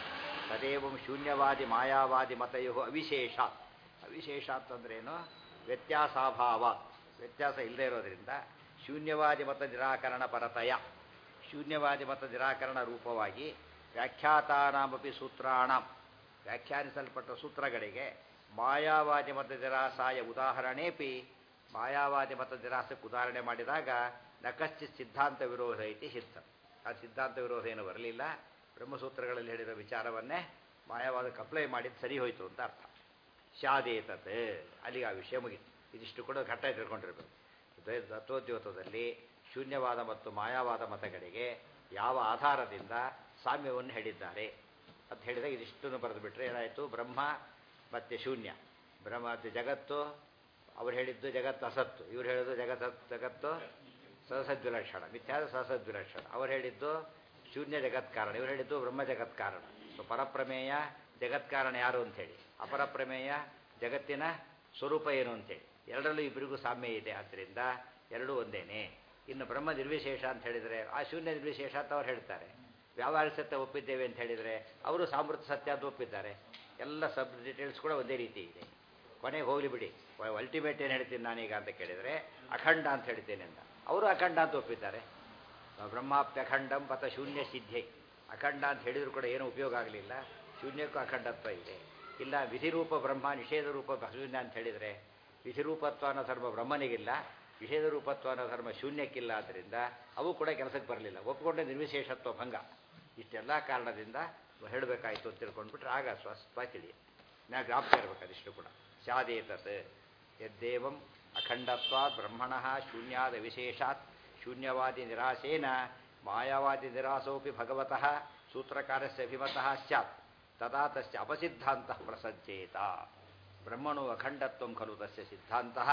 ತದೇವಂ ಶೂನ್ಯವಾದಿ ಮಾಯಾವಾದಿ ಮತಯೋ ಅವಿಶೇಷ ಅವಿಶೇಷ ಅಂತಂದ್ರೇನು ವ್ಯತ್ಯಾಸಾಭಾವ ವ್ಯತ್ಯಾಸ ಇಲ್ಲದೆ ಇರೋದ್ರಿಂದ ಶೂನ್ಯವಾದಿ ಮತ ನಿರಾಕರಣ ಪರತಯ ಶೂನ್ಯವಾದಿ ಮತ ನಿರಾಕರಣ ರೂಪವಾಗಿ ವ್ಯಾಖ್ಯಾತಾನಾಮಪಿ ಸೂತ್ರಾಣ ವ್ಯಾಖ್ಯಾನಿಸಲ್ಪಟ್ಟ ಸೂತ್ರಗಳಿಗೆ ಮಾಯಾವಾದಿ ಮತ ನಿರಾಸಾಯ ಉದಾಹರಣೆಪಿ ಮಾಯಾವಾದಿ ಮತ ನಿರಾಸಕ್ಕೆ ಉದಾಹರಣೆ ಮಾಡಿದಾಗ ನಕಶ್ಚಿತ್ ಸಿದ್ಧಾಂತ ವಿರೋಧ ಐತಿ ಸಿದ್ಧ ಆ ಸಿದ್ಧಾಂತ ವಿರೋಧ ಏನು ಬರಲಿಲ್ಲ ಬ್ರಹ್ಮಸೂತ್ರಗಳಲ್ಲಿ ಹೇಳಿದ ವಿಚಾರವನ್ನೇ ಮಾಯಾವಾದಕ್ಕೆ ಅಪ್ಲೈ ಮಾಡಿದ್ದು ಸರಿ ಹೋಯಿತು ಅಂತ ಅರ್ಥ ಶಾದೇತತ್ ಅಲ್ಲಿಗೆ ಆ ವಿಷಯ ಮುಗಿತು ಇದಿಷ್ಟು ಕೂಡ ಘಟ್ಟ ತಿಳ್ಕೊಂಡಿರ್ಬೇಕು ತತ್ವೋದ್ಯೋತದಲ್ಲಿ ಶೂನ್ಯವಾದ ಮತ್ತು ಮಾಯಾವಾದ ಮತಗಳಿಗೆ ಯಾವ ಆಧಾರದಿಂದ ಸಾಮ್ಯವನ್ನು ಹೇಳಿದ್ದಾರೆ ಅಂತ ಹೇಳಿದಾಗ ಇದಿಷ್ಟನ್ನು ಬರೆದು ಬಿಟ್ರೆ ಏನಾಯಿತು ಬ್ರಹ್ಮ ಮತ್ತು ಶೂನ್ಯ ಬ್ರಹ್ಮ ಮತ್ತು ಜಗತ್ತು ಅವ್ರು ಹೇಳಿದ್ದು ಜಗತ್ತು ಅಸತ್ತು ಇವ್ರು ಹೇಳಿದ್ದು ಜಗತ್ ಜಗತ್ತು ಸಹಸದ್ವಿಲಕ್ಷಣ ಮಿಥ್ಯಾದ ಸಹಸದ್ವಿಲಕ್ಷಣ ಅವ್ರು ಹೇಳಿದ್ದು ಶೂನ್ಯ ಜಗತ್ ಕಾರಣ ಇವ್ರು ಹೇಳಿದ್ದು ಬ್ರಹ್ಮ ಜಗತ್ ಕಾರಣ ಸೊ ಪರಪ್ರಮೇಯ ಜಗತ್ ಕಾರಣ ಯಾರು ಅಂಥೇಳಿ ಅಪರಪ್ರಮೇಯ ಜಗತ್ತಿನ ಸ್ವರೂಪ ಏನು ಅಂತೇಳಿ ಎರಡರಲ್ಲೂ ಇಬ್ಬರಿಗೂ ಸಾಮ್ಯ ಇದೆ ಆದ್ದರಿಂದ ಎರಡೂ ಒಂದೇನೆ ಇನ್ನು ಬ್ರಹ್ಮ ನಿರ್ವಿಶೇಷ ಅಂತ ಹೇಳಿದರೆ ಆ ಶೂನ್ಯ ನಿರ್ವಿಶೇಷ ಅಂತ ಅವ್ರು ಹೇಳ್ತಾರೆ ವ್ಯಾವಹಾರಿಕ ಸತ್ಯ ಒಪ್ಪಿದ್ದೇವೆ ಅಂತ ಹೇಳಿದರೆ ಅವರು ಸಾಮೃತ ಸತ್ಯ ಅಂತ ಒಪ್ಪಿದ್ದಾರೆ ಎಲ್ಲ ಸಬ್ ಡೀಟೇಲ್ಸ್ ಕೂಡ ಒಂದೇ ರೀತಿ ಇದೆ ಕೊನೆಗೆ ಹೋಗಲಿ ಬಿಡಿ ಅಲ್ಟಿಮೇಟ್ ಏನು ಹೇಳ್ತೀನಿ ನಾನೀಗ ಅಂತ ಕೇಳಿದರೆ ಅಖಂಡ ಅಂತ ಹೇಳ್ತೇನೆ ಅಂತ ಅವರು ಅಖಂಡ ಅಂತ ಒಪ್ಪಿದ್ದಾರೆ ಬ್ರಹ್ಮಾಪ್ಯಖಂಡಂ ಪಥ ಶೂನ್ಯ ಸಿದ್ಧೆ ಅಖಂಡ ಅಂತ ಹೇಳಿದ್ರು ಕೂಡ ಏನೂ ಉಪಯೋಗ ಆಗಲಿಲ್ಲ ಶೂನ್ಯಕ್ಕೂ ಅಖಂಡತ್ವ ಇದೆ ಇಲ್ಲ ವಿಧಿರೂಪ ಬ್ರಹ್ಮ ನಿಷೇಧ ರೂಪ ಶೂನ್ಯ ಅಂತ ಹೇಳಿದರೆ ವಿಧಿರೂಪತ್ವ ಅನ್ನೋ ಧರ್ಮ ಬ್ರಹ್ಮನಿಗಿಲ್ಲ ನಿಷೇಧ ರೂಪತ್ವ ಅನ್ನೋ ಧರ್ಮ ಶೂನ್ಯಕ್ಕಿಲ್ಲ ಆದ್ದರಿಂದ ಅವು ಕೂಡ ಕೆಲಸಕ್ಕೆ ಬರಲಿಲ್ಲ ಒಪ್ಪಿಕೊಂಡೆ ನಿರ್ವಿಶೇಷತ್ವ ಭಂಗ ಇಷ್ಟೆಲ್ಲ ಕಾರಣದಿಂದ ಹೇಳಬೇಕಾಯಿತು ಅಂತ ತಿಳ್ಕೊಂಡ್ಬಿಟ್ರೆ ಆಗ ಸ್ವಸ್ಥ ತಿಳಿಯ ನಾ ಜ್ಞಾಪಕ ಇರಬೇಕು ಅದಿಷ್ಟು ಕೂಡ ಸ್ಯಾದೇತತ್ ಯದ್ದೇವಂ ಅಖಂಡತ್ವಾತ್ ಬ್ರಹ್ಮಣ ಶೂನ್ಯಾದ ವಿಶೇಷಾತ್ ಶೂನ್ಯವಾದಿ ನಿರಾಸೇನ ಮಾಯಾವಾದಿ ನಿರಾಸೋಪಿ ಭಗವತಃ ಸೂತ್ರಕಾರಸ್ಯ ಅಭಿಮತಃ ಸ್ಯಾತ್ ತದಾ ತಸ್ಯ ಅಪಸಿದ್ಧಾಂತಃ ಪ್ರಸಜ್ಜೇತ ಬ್ರಹ್ಮಣು ಅಖಂಡತ್ವಂ ಖಲು ತಸ್ಯ ಸಿದ್ಧಾಂತಃ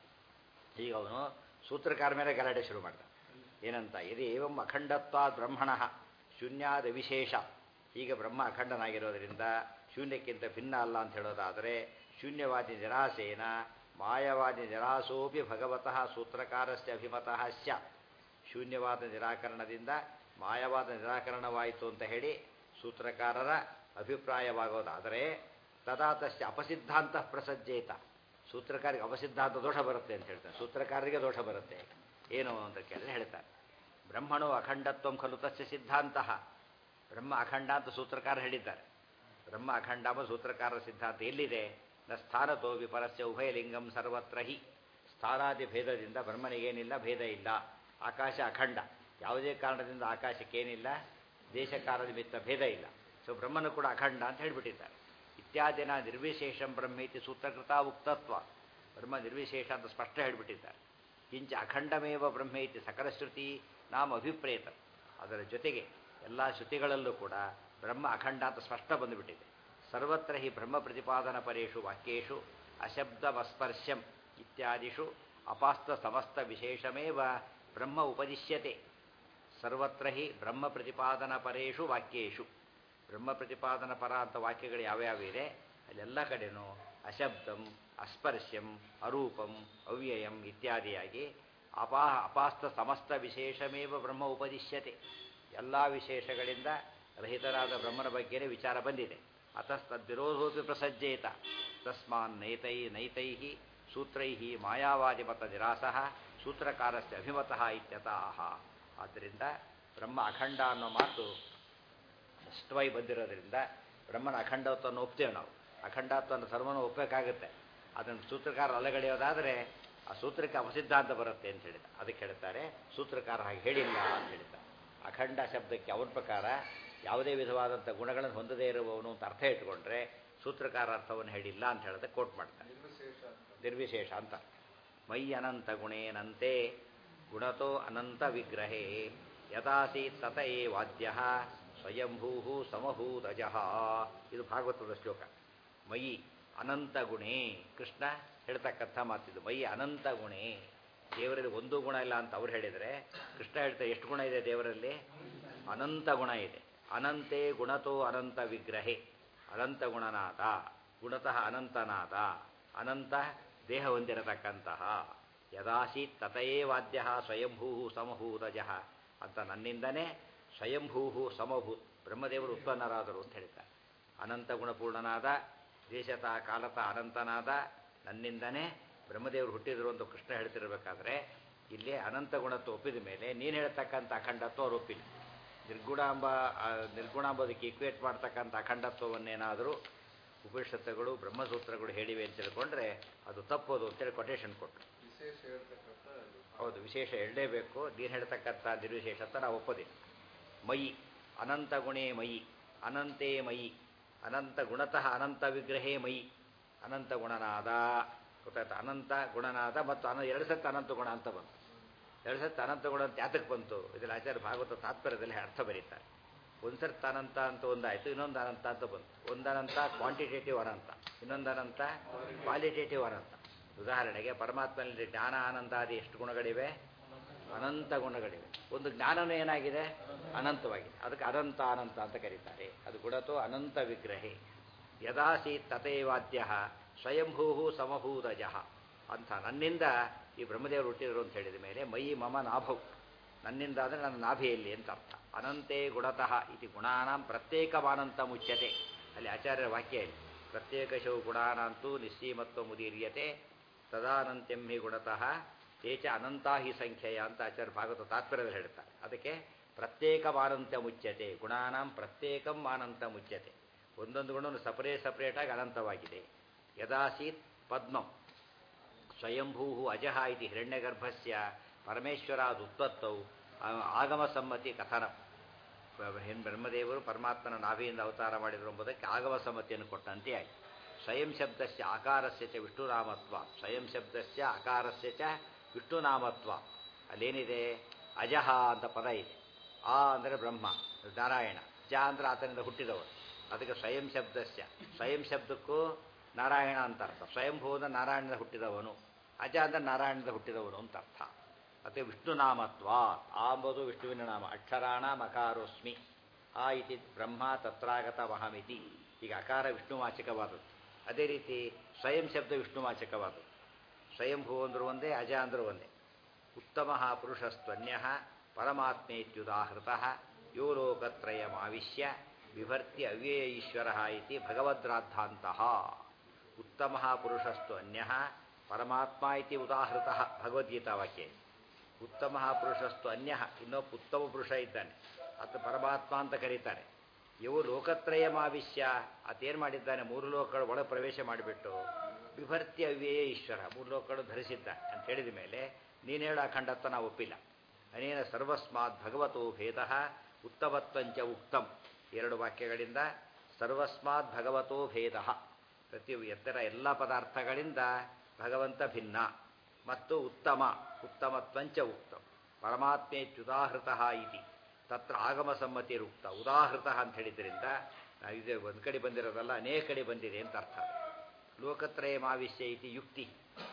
ಈಗ ಅವನು ಸೂತ್ರಕಾರ ಮೇಲೆ ಗಲಾಟೆ ಶುರು ಮಾಡ್ದ ಏನಂತ ಇದು ಏವಂ ಅಖಂಡತ್ವಾದ್ ಬ್ರಹ್ಮಣ ಶೂನ್ಯಾದ ವಿಶೇಷ ಈಗ ಬ್ರಹ್ಮ ಅಖಂಡನಾಗಿರೋದ್ರಿಂದ ಶೂನ್ಯಕ್ಕಿಂತ ಭಿನ್ನ ಅಲ್ಲ ಅಂತ ಹೇಳೋದಾದರೆ ಶೂನ್ಯವಾದಿ ನಿರಾಸೇನ ಮಾಯವಾದಿ ನಿರಾಸೋಪಿ ಭಗವತಃ ಸೂತ್ರಕಾರಸ್ಯ ಅಭಿಮತಃ ಸ್ಯಾತ್ ಶೂನ್ಯವಾದ ನಿರಾಕರಣದಿಂದ ಮಾಯವಾದ ನಿರಾಕರಣವಾಯಿತು ಅಂತ ಹೇಳಿ ಸೂತ್ರಕಾರರ ಅಭಿಪ್ರಾಯವಾಗೋದಾದರೆ ತದಾ ತಸ್ಯ ಅಪಸಿದ್ಧಾಂತ ಪ್ರಸಜ್ಜೇತ ಸೂತ್ರಕಾರಿಗೆ ಅಪಸಿದ್ಧಾಂತ ದೋಷ ಬರುತ್ತೆ ಅಂತ ಹೇಳ್ತಾರೆ ಸೂತ್ರಕಾರರಿಗೆ ದೋಷ ಬರುತ್ತೆ ಏನು ಅಂತ ಕೇಳಿದ್ರೆ ಹೇಳ್ತಾರೆ ಬ್ರಹ್ಮಣು ಅಖಂಡತ್ವಂ ಖಲು ತಸ್ಯ ಸಿದ್ಧಾಂತ ಬ್ರಹ್ಮ ಅಖಂಡ ಅಂತ ಸೂತ್ರಕಾರ ಹೇಳಿದ್ದಾರೆ ಬ್ರಹ್ಮ ಅಖಂಡ ಎಂಬ ಸೂತ್ರಕಾರರ ಸಿದ್ಧಾಂತ ಎಲ್ಲಿದೆ ನ ಸ್ಥಾನತೋ ವಿಪರಸ್ಯ ಉಭಯಲಿಂಗಂ ಸರ್ವತ್ರ ಹಿ ಸ್ಥಾನಾದಿ ಭೇದದಿಂದ ಬ್ರಹ್ಮನಿಗೇನಿಲ್ಲ ಭೇದ ಇಲ್ಲ ಆಕಾಶ ಅಖಂಡ ಯಾವುದೇ ಕಾರಣದಿಂದ ಆಕಾಶಕ್ಕೇನಿಲ್ಲ ದೇಶಕಾಲ ನಿಮಿತ್ತ ಭೇದ ಇಲ್ಲ ಸೊ ಬ್ರಹ್ಮನು ಕೂಡ ಅಖಂಡ ಅಂತ ಹೇಳಿಬಿಟ್ಟಿದ್ದಾರೆ ಇತ್ಯಾದಿನ ನಿರ್ವಿಶೇಷಂ ಬ್ರಹ್ಮೇತಿ ಸೂತ್ರಕೃತ ಉಕ್ತತ್ವ ಬ್ರಹ್ಮ ನಿರ್ವಿಶೇಷ ಅಂತ ಸ್ಪಷ್ಟ ಹೇಳಿಬಿಟ್ಟಿದ್ದಾರೆ ಕಿಂಚ ಅಖಂಡಮೇವ ಬ್ರಹ್ಮೇತಿ ಸಕಲ ಶ್ರುತಿ ನಾಮ ಅಭಿಪ್ರೇತ ಅದರ ಜೊತೆಗೆ ಎಲ್ಲ ಶ್ರುತಿಗಳಲ್ಲೂ ಕೂಡ ಬ್ರಹ್ಮ ಅಖಂಡ ಅಂತ ಸ್ಪಷ್ಟ ಬಂದುಬಿಟ್ಟಿದೆ ಸರ್ವತ್ರ ಹಿ ಬ್ರಹ್ಮ ಪ್ರತಿಪಾದನ ಪರೇಷು ವಾಕ್ಯೇಶು ಅಶಬ್ದಮಸ್ಪರ್ಶಂ ಇತ್ಯಾದಿಷು ಅಪಾಸ್ತ ಸಮಸ್ತ ವಿಶೇಷಮೇವ ಬ್ರಹ್ಮ ಉಪದಿಶ್ಯತೆ ಸರ್ವತ್ರ ಹಿ ಬ್ರಹ್ಮ ಪ್ರತಿಪಾದನ ಪರೇಷು ವಾಕ್ಯೇಶು ಬ್ರಹ್ಮ ಪ್ರತಿಪಾದನ ಪರ ಅಂತ ವಾಕ್ಯಗಳು ಯಾವ್ಯಾವ ಇದೆ ಅಲ್ಲೆಲ್ಲ ಕಡೆನೂ ಅಶಬ್ದಂ ಅಸ್ಪರ್ಶ್ಯಂ ಅರೂಪಂ ಅವ್ಯಯಂ ಇತ್ಯಾದಿಯಾಗಿ ಅಪಾ ಅಪಾಸ್ತ ಸಮಸ್ತ ವಿಶೇಷಮೇವ ಬ್ರಹ್ಮ ಉಪದಿಶ್ಯತೆ ಎಲ್ಲ ವಿಶೇಷಗಳಿಂದ ರಹಿತರಾದ ಬ್ರಹ್ಮನ ಬಗ್ಗೆನೇ ವಿಚಾರ ಬಂದಿದೆ ಅತಸ್ತದ್ವಿರೋಧೋಪಿ ಪ್ರಸಜ್ಜೇತ ತಸ್ಮಾನ್ ನೈತೈ ನೈತೈ ಸೂತ್ರೈ ಮಾಯಾವಾದಿಮತ ನಿರಾಸಃ ಸೂತ್ರಕಾರಸ್ಯ ಅಭಿಮತಃ ಇತ್ಯತಃ ಆದ್ದರಿಂದ ಬ್ರಹ್ಮ ಅಖಂಡ ಅನ್ನೋ ಮಾತು ಸ್ಪಷ್ಟವಾಗಿ ಬಂದಿರೋದ್ರಿಂದ ಬ್ರಹ್ಮನ ಅಖಂಡತ್ವವನ್ನು ಒಪ್ತೇವೆ ನಾವು ಅಖಂಡತ್ವವನ್ನು ಸರ್ವನು ಒಪ್ಪಬೇಕಾಗುತ್ತೆ ಅದನ್ನು ಸೂತ್ರಕಾರ ಅಲಗಡೆಯೋದಾದರೆ ಆ ಸೂತ್ರಕ್ಕೆ ಅಪಸಿದ್ಧಾಂತ ಬರುತ್ತೆ ಅಂತ ಹೇಳಿದ ಅದಕ್ಕೆ ಹೇಳ್ತಾರೆ ಸೂತ್ರಕಾರ ಹಾಗೆ ಹೇಳಿಲ್ಲ ಅಂತ ಹೇಳಿದ್ದಾರೆ ಅಖಂಡ ಶಬ್ದಕ್ಕೆ ಅವನ ಪ್ರಕಾರ ಯಾವುದೇ ವಿಧವಾದಂಥ ಗುಣಗಳನ್ನು ಹೊಂದದೇ ಇರುವವನು ಅಂತ ಅರ್ಥ ಇಟ್ಕೊಂಡ್ರೆ ಸೂತ್ರಕಾರ ಅರ್ಥವನ್ನು ಹೇಳಿಲ್ಲ ಅಂತ ಹೇಳಿದ್ರೆ ಕೋಟ್ ಮಾಡ್ತಾರೆ ನಿರ್ವಿಶೇಷ ಅಂತ ಮೈ ಅನಂತ ಗುಣೇನಂತೆ ಗುಣತೋ ಅನಂತ ವಿಗ್ರಹೇ ಯಥಾಸೀತ್ ತತ ಏ ವಾದ್ಯ ಸ್ವಯಂಭೂ ಸಮಭೂತಜಃ ಇದು ಭಾಗವತದ ಶ್ಲೋಕ ಮಯಿ ಅನಂತ ಗುಣೇ ಕೃಷ್ಣ ಹೇಳ್ತಕ್ಕಂಥ ಮಾತಿದ್ದು ಮೈ ಅನಂತ ಗುಣೇ ದೇವರಲ್ಲಿ ಒಂದು ಗುಣ ಇಲ್ಲ ಅಂತ ಅವ್ರು ಹೇಳಿದರೆ ಕೃಷ್ಣ ಹೇಳ್ತಾರೆ ಎಷ್ಟು ಗುಣ ಇದೆ ದೇವರಲ್ಲಿ ಅನಂತ ಗುಣ ಇದೆ ಅನಂತೆ ಗುಣತೋ ಅನಂತ ವಿಗ್ರಹೆ ಅನಂತ ಗುಣನಾಥ ಗುಣತಃ ಅನಂತನಾಥ ಅನಂತ ದೇಹ ಹೊಂದಿರತಕ್ಕಂತಹ ಯದಾಸೀತ್ ತತಯೇ ವಾದ್ಯ ಸ್ವಯಂಭೂ ಸಮಭೂತಜಃ ಅಂತ ನನ್ನಿಂದನೇ ಸ್ವಯಂಭೂ ಸಮಭೂತ್ ಬ್ರಹ್ಮದೇವರು ಉತ್ಪನ್ನರಾದರು ಅಂತ ಹೇಳ್ತಾರೆ ಅನಂತ ಗುಣಪೂರ್ಣನಾದ ದೇಶತಃ ಕಾಲತಃ ಅನಂತನಾದ ನನ್ನಿಂದನೇ ಬ್ರಹ್ಮದೇವರು ಹುಟ್ಟಿದರು ಅಂತ ಕೃಷ್ಣ ಹೇಳ್ತಿರ್ಬೇಕಾದ್ರೆ ಇಲ್ಲಿ ಅನಂತ ಗುಣತ್ವ ಒಪ್ಪಿದ ಮೇಲೆ ನೀನು ಹೇಳ್ತಕ್ಕಂಥ ಅಖಂಡತ್ವ ಅವ್ರು ಒಪ್ಪಿಲ್ಲ ನಿರ್ಗುಣಾಂಬ ನಿರ್ಗುಣಾಂಬದಕ್ಕೆ ಈಕ್ವೇಟ್ ಮಾಡ್ತಕ್ಕಂಥ ಅಖಂಡತ್ವವನ್ನೇನಾದರೂ ಉಪನಿಷತ್ತುಗಳು ಬ್ರಹ್ಮಸೂತ್ರಗಳು ಹೇಳಿವೆ ಅಂತ ತಿಳ್ಕೊಂಡ್ರೆ ಅದು ತಪ್ಪೋದು ಅಂತೇಳಿ ಕೊಟೇಶನ್ ಕೊಟ್ಟರು ಹೌದು ವಿಶೇಷ ಹೇಳಲೇಬೇಕು ನೀನು ಹೇಳ್ತಕ್ಕಂಥ ನಿರ್ವಿಶೇಷ ಅಂತ ನಾವು ಒಪ್ಪೋದಿಲ್ಲ ಮಯಿ ಅನಂತ ಗುಣೇ ಮಯಿ ಅನಂತೇ ಮಯಿ ಅನಂತ ಗುಣತಃ ಅನಂತ ವಿಗ್ರಹೇ ಮಯಿ ಅನಂತ ಗುಣನಾದ ಗೊತ್ತಾಯ್ತು ಅನಂತ ಗುಣನಾದ ಮತ್ತು ಅನ ಎರಡು ಸತ್ತು ಅನಂತ ಗುಣ ಅಂತ ಬಂತು ಎರಡು ಸತ್ತು ಅನಂತ ಗುಣ ಅಂತ ಯಾತಕ್ಕೆ ಬಂತು ಇದರಲ್ಲಿ ಆಚಾರ್ಯ ಭಾಗವತ ತಾತ್ಪರ್ಯದಲ್ಲಿ ಅರ್ಥ ಬರೀತಾರೆ ಒಂದು ಸರ್ತಿ ಅನಂತ ಅಂತ ಒಂದಾಯಿತು ಇನ್ನೊಂದು ಅನಂತ ಅಂತ ಬಂತು ಒಂದನಂತ ಕ್ವಾಂಟಿಟೇಟಿವ್ ಅನಂತ ಇನ್ನೊಂದು ಅನಂತ ಕ್ವಾಲಿಟೇಟಿವ್ ಅನಂತ ಉದಾಹರಣೆಗೆ ಪರಮಾತ್ಮನಲ್ಲಿ ಜ್ಞಾನ ಆನಂದಾದಿ ಎಷ್ಟು ಗುಣಗಳಿವೆ ಅನಂತ ಗುಣಗಳಿವೆ ಒಂದು ಜ್ಞಾನನೂ ಏನಾಗಿದೆ ಅನಂತವಾಗಿದೆ ಅದಕ್ಕೆ ಅನಂತ ಅನಂತ ಅಂತ ಕರೀತಾರೆ ಅದು ಗುಣತೋ ಅನಂತ ವಿಗ್ರಹೇ ಯದಾಸಿ ತಥೇವಾದ್ಯ ಸ್ವಯಂಭೂ ಸಮಭೂತಜಃ ಅಂತ ನನ್ನಿಂದ ಈ ಬ್ರಹ್ಮದೇವರು ಹುಟ್ಟಿದರು ಅಂತ ಹೇಳಿದ ಮೇಲೆ ಮೈ ಮಮ ನಾಭವು ನನ್ನಿಂದ ಅಂದರೆ ನನ್ನ ನಾಭಿಯಲ್ಲಿ ಅಂತ ಅರ್ಥ ಅನಂತೆ ಗುಣತಃ ಇದು ಗುಣಾನಾಂ ಪ್ರತ್ಯೇಕವಾನಂತ ಮುಚ್ಯತೆ ಅಲ್ಲಿ ಆಚಾರ್ಯರ ವಾಕ್ಯ ಇಲ್ಲಿ ಪ್ರತ್ಯೇಕಶೌ ಗುಣಾನಂತೂ ನಿಶ್ಚೀಮತ್ವ ಮುದೀರ್ಯತೆ ತದಾನಂತ್ಯಂ ಹಿ ಗುಣತಃ ತೇಚ ಅನಂತಾ ಹಿ ಸಂಖ್ಯೆಯ ಅಂತ ಆಚಾರ್ಯ ಭಾಗವತ ತಾತ್ಪರ್ಯದಲ್ಲಿ ಹೇಳ್ತಾರೆ ಅದಕ್ಕೆ ಪ್ರತ್ಯೇಕವಾನಂತ ಮುಚ್ಯತೆ ಗುಣಾನಾಂ ಪ್ರತ್ಯೇಕಂ ಆನಂತ ಮುಚ್ಯತೆ ಒಂದೊಂದು ಗುಣವನ್ನು ಸಪರೇಟ್ ಸಪರೇಟಾಗಿ ಅನಂತವಾಗಿದೆ ಯದಾಸೀತ್ ಪದ್ಮಂ ಸ್ವಯಂಭೂ ಅಜಃ ಇತಿ ಹಿರಣ್ಯಗರ್ಭಸ್ಯ ಪರಮೇಶ್ವರಾದ ಉತ್ಪತ್ತೌ ಆಗಮ ಸಮ್ಮತಿ ಕಥನ ಹೆಣ್ ಬ್ರಹ್ಮದೇವರು ಪರಮಾತ್ಮನ ನಾಭಿಯಿಂದ ಅವತಾರ ಮಾಡಿದರು ಎಂಬುದಕ್ಕೆ ಆಗಮ ಸಮ್ಮತಿಯನ್ನು ಕೊಟ್ಟಂತೆ ಆಯಿತು ಸ್ವಯಂ ಶಬ್ದಸ್ಯ ಆಕಾರಸ್ಯ ಚ ವಿಷ್ಣುನಾಮತ್ವ ಸ್ವಯಂ ಶಬ್ದಸ್ಯ ಆಕಾರಸ್ಯ ಚ ವಿಷ್ಣುನಾಮತ್ವ ಅಲ್ಲೇನಿದೆ ಅಜಹ ಅಂತ ಪದ ಇದೆ ಆ ಅಂದರೆ ಬ್ರಹ್ಮ ನಾರಾಯಣ ಅಚ್ಚ ಅಂದ್ರೆ ಆತನಿಂದ ಹುಟ್ಟಿದವರು ಅದಕ್ಕೆ ಸ್ವಯಂ ಶಬ್ದಸ್ಯ ಸ್ವಯಂ ಶಬ್ದಕ್ಕೂ ನಾರಾಯಣ ಅಂತ ಅರ್ಥ ಸ್ವಯಂಭೂದ ನಾರಾಯಣದ ಹುಟ್ಟಿದವನು ಅಜ ಅಂದ್ರೆ ನಾರಾಯಣದ ಹುಟ್ಟಿದವನು ಅಂತ ಅರ್ಥ ಮತ್ತು ವಿಷ್ಣು ನಾಮತ್ವ ಆ ಎಂಬುದು ವಿಷ್ಣುವಿನ ನಾಮ ಅಕ್ಷರಾಣ ಮಕಾರೋಸ್ಮಿ ಆ ಇತಿ ಬ್ರಹ್ಮ ತತ್ರಾಗತ ಮಹಮಿತಿ ಈಗ ಅಕಾರ ವಿಷ್ಣುವಾಚಕವಾದದ್ದು ಅದೇ ರೀತಿ ಸ್ವಯಂ ಶಬ್ದ ವಿಷ್ಣುವಾಚಕವಾದದ್ದು ಸ್ವಯಂಭೂ ಅಂದ್ರೂ ಒಂದೇ ಅಜ ಅಂದ್ರೂ ಒಂದೇ ಉತ್ತಮ ಪುರುಷಸ್ತ್ವನ್ಯ ಪರಮಾತ್ಮೇತ್ಯುದಾಹೃತ ಯೋ ಲೋಕತ್ರಯಮಾವಿಶ್ಯ ಬಿಭರ್ತಿ ಅವ್ಯಯ ಈಶ್ವರ ಇತಿ ಭಗವದ್ರಾದ್ದಾಂತಹ ಉತ್ತಮ ಪುರುಷಸ್ತು ಅನ್ಯ ಪರಮಾತ್ಮ ಇತಿ ಉದಾಹೃತ ಭಗವದ್ಗೀತಾ ವಾಕ್ಯ ಉತ್ತಮ ಪುರುಷಸ್ತು ಅನ್ಯ ಇನ್ನೊಬ್ಬ ಉತ್ತಮ ಪುರುಷ ಇದ್ದಾನೆ ಆತ ಪರಮಾತ್ಮ ಅಂತ ಕರೀತಾರೆ ಇವು ಲೋಕತ್ರಯಮಾವಿಶ್ಯ ಆತೇನು ಮಾಡಿದ್ದಾನೆ ಮೂರು ಲೋಕಗಳ ಒಳ ಪ್ರವೇಶ ಮಾಡಿಬಿಟ್ಟು ಬಿಭರ್ತಿ ಅವ್ಯಯ ಈಶ್ವರ ಮೂರು ಲೋಕಗಳು ಧರಿಸಿದ್ದ ಅಂತ ಹೇಳಿದ ಮೇಲೆ ನೀನು ಹೇಳೋ ಅಖಂಡತ್ವ ನಾವು ಒಪ್ಪಿಲ್ಲ ಅನೇನ ಸರ್ವಸ್ಮಾತ್ ಭಗವತೋ ಭೇದ ಉತ್ತಮತ್ವಂಚ ಉಕ್ತಂ ಎರಡು ವಾಕ್ಯಗಳಿಂದ ಸರ್ವಸ್ಮಾತ್ ಭಗವತೋ ಭೇದ ಪ್ರತಿ ಎತ್ತರ ಎಲ್ಲ ಪದಾರ್ಥಗಳಿಂದ ಭಗವಂತ ಭಿನ್ನ ಮತ್ತು ಉತ್ತಮ ಉತ್ತಮತ್ವಂಚ ಉಕ್ತಂ ಪರಮಾತ್ಮೇತ್ಯುದಾಹೃತ ಇತಿ ತತ್ರ ಆಗಮ ಸಮ್ಮತಿರುಕ್ತ ಉದಾಹೃತ ಅಂತ ಹೇಳಿದ್ರಿಂದ ನಾವು ಇದು ಒಂದು ಕಡೆ ಬಂದಿರೋದಲ್ಲ ಅನೇಕ ಕಡೆ ಬಂದಿದೆ ಅಂತ ಅರ್ಥ ಲೋಕತ್ರಯ ಮಾವಿಶ್ಯ ಇತಿ ಯುಕ್ತಿ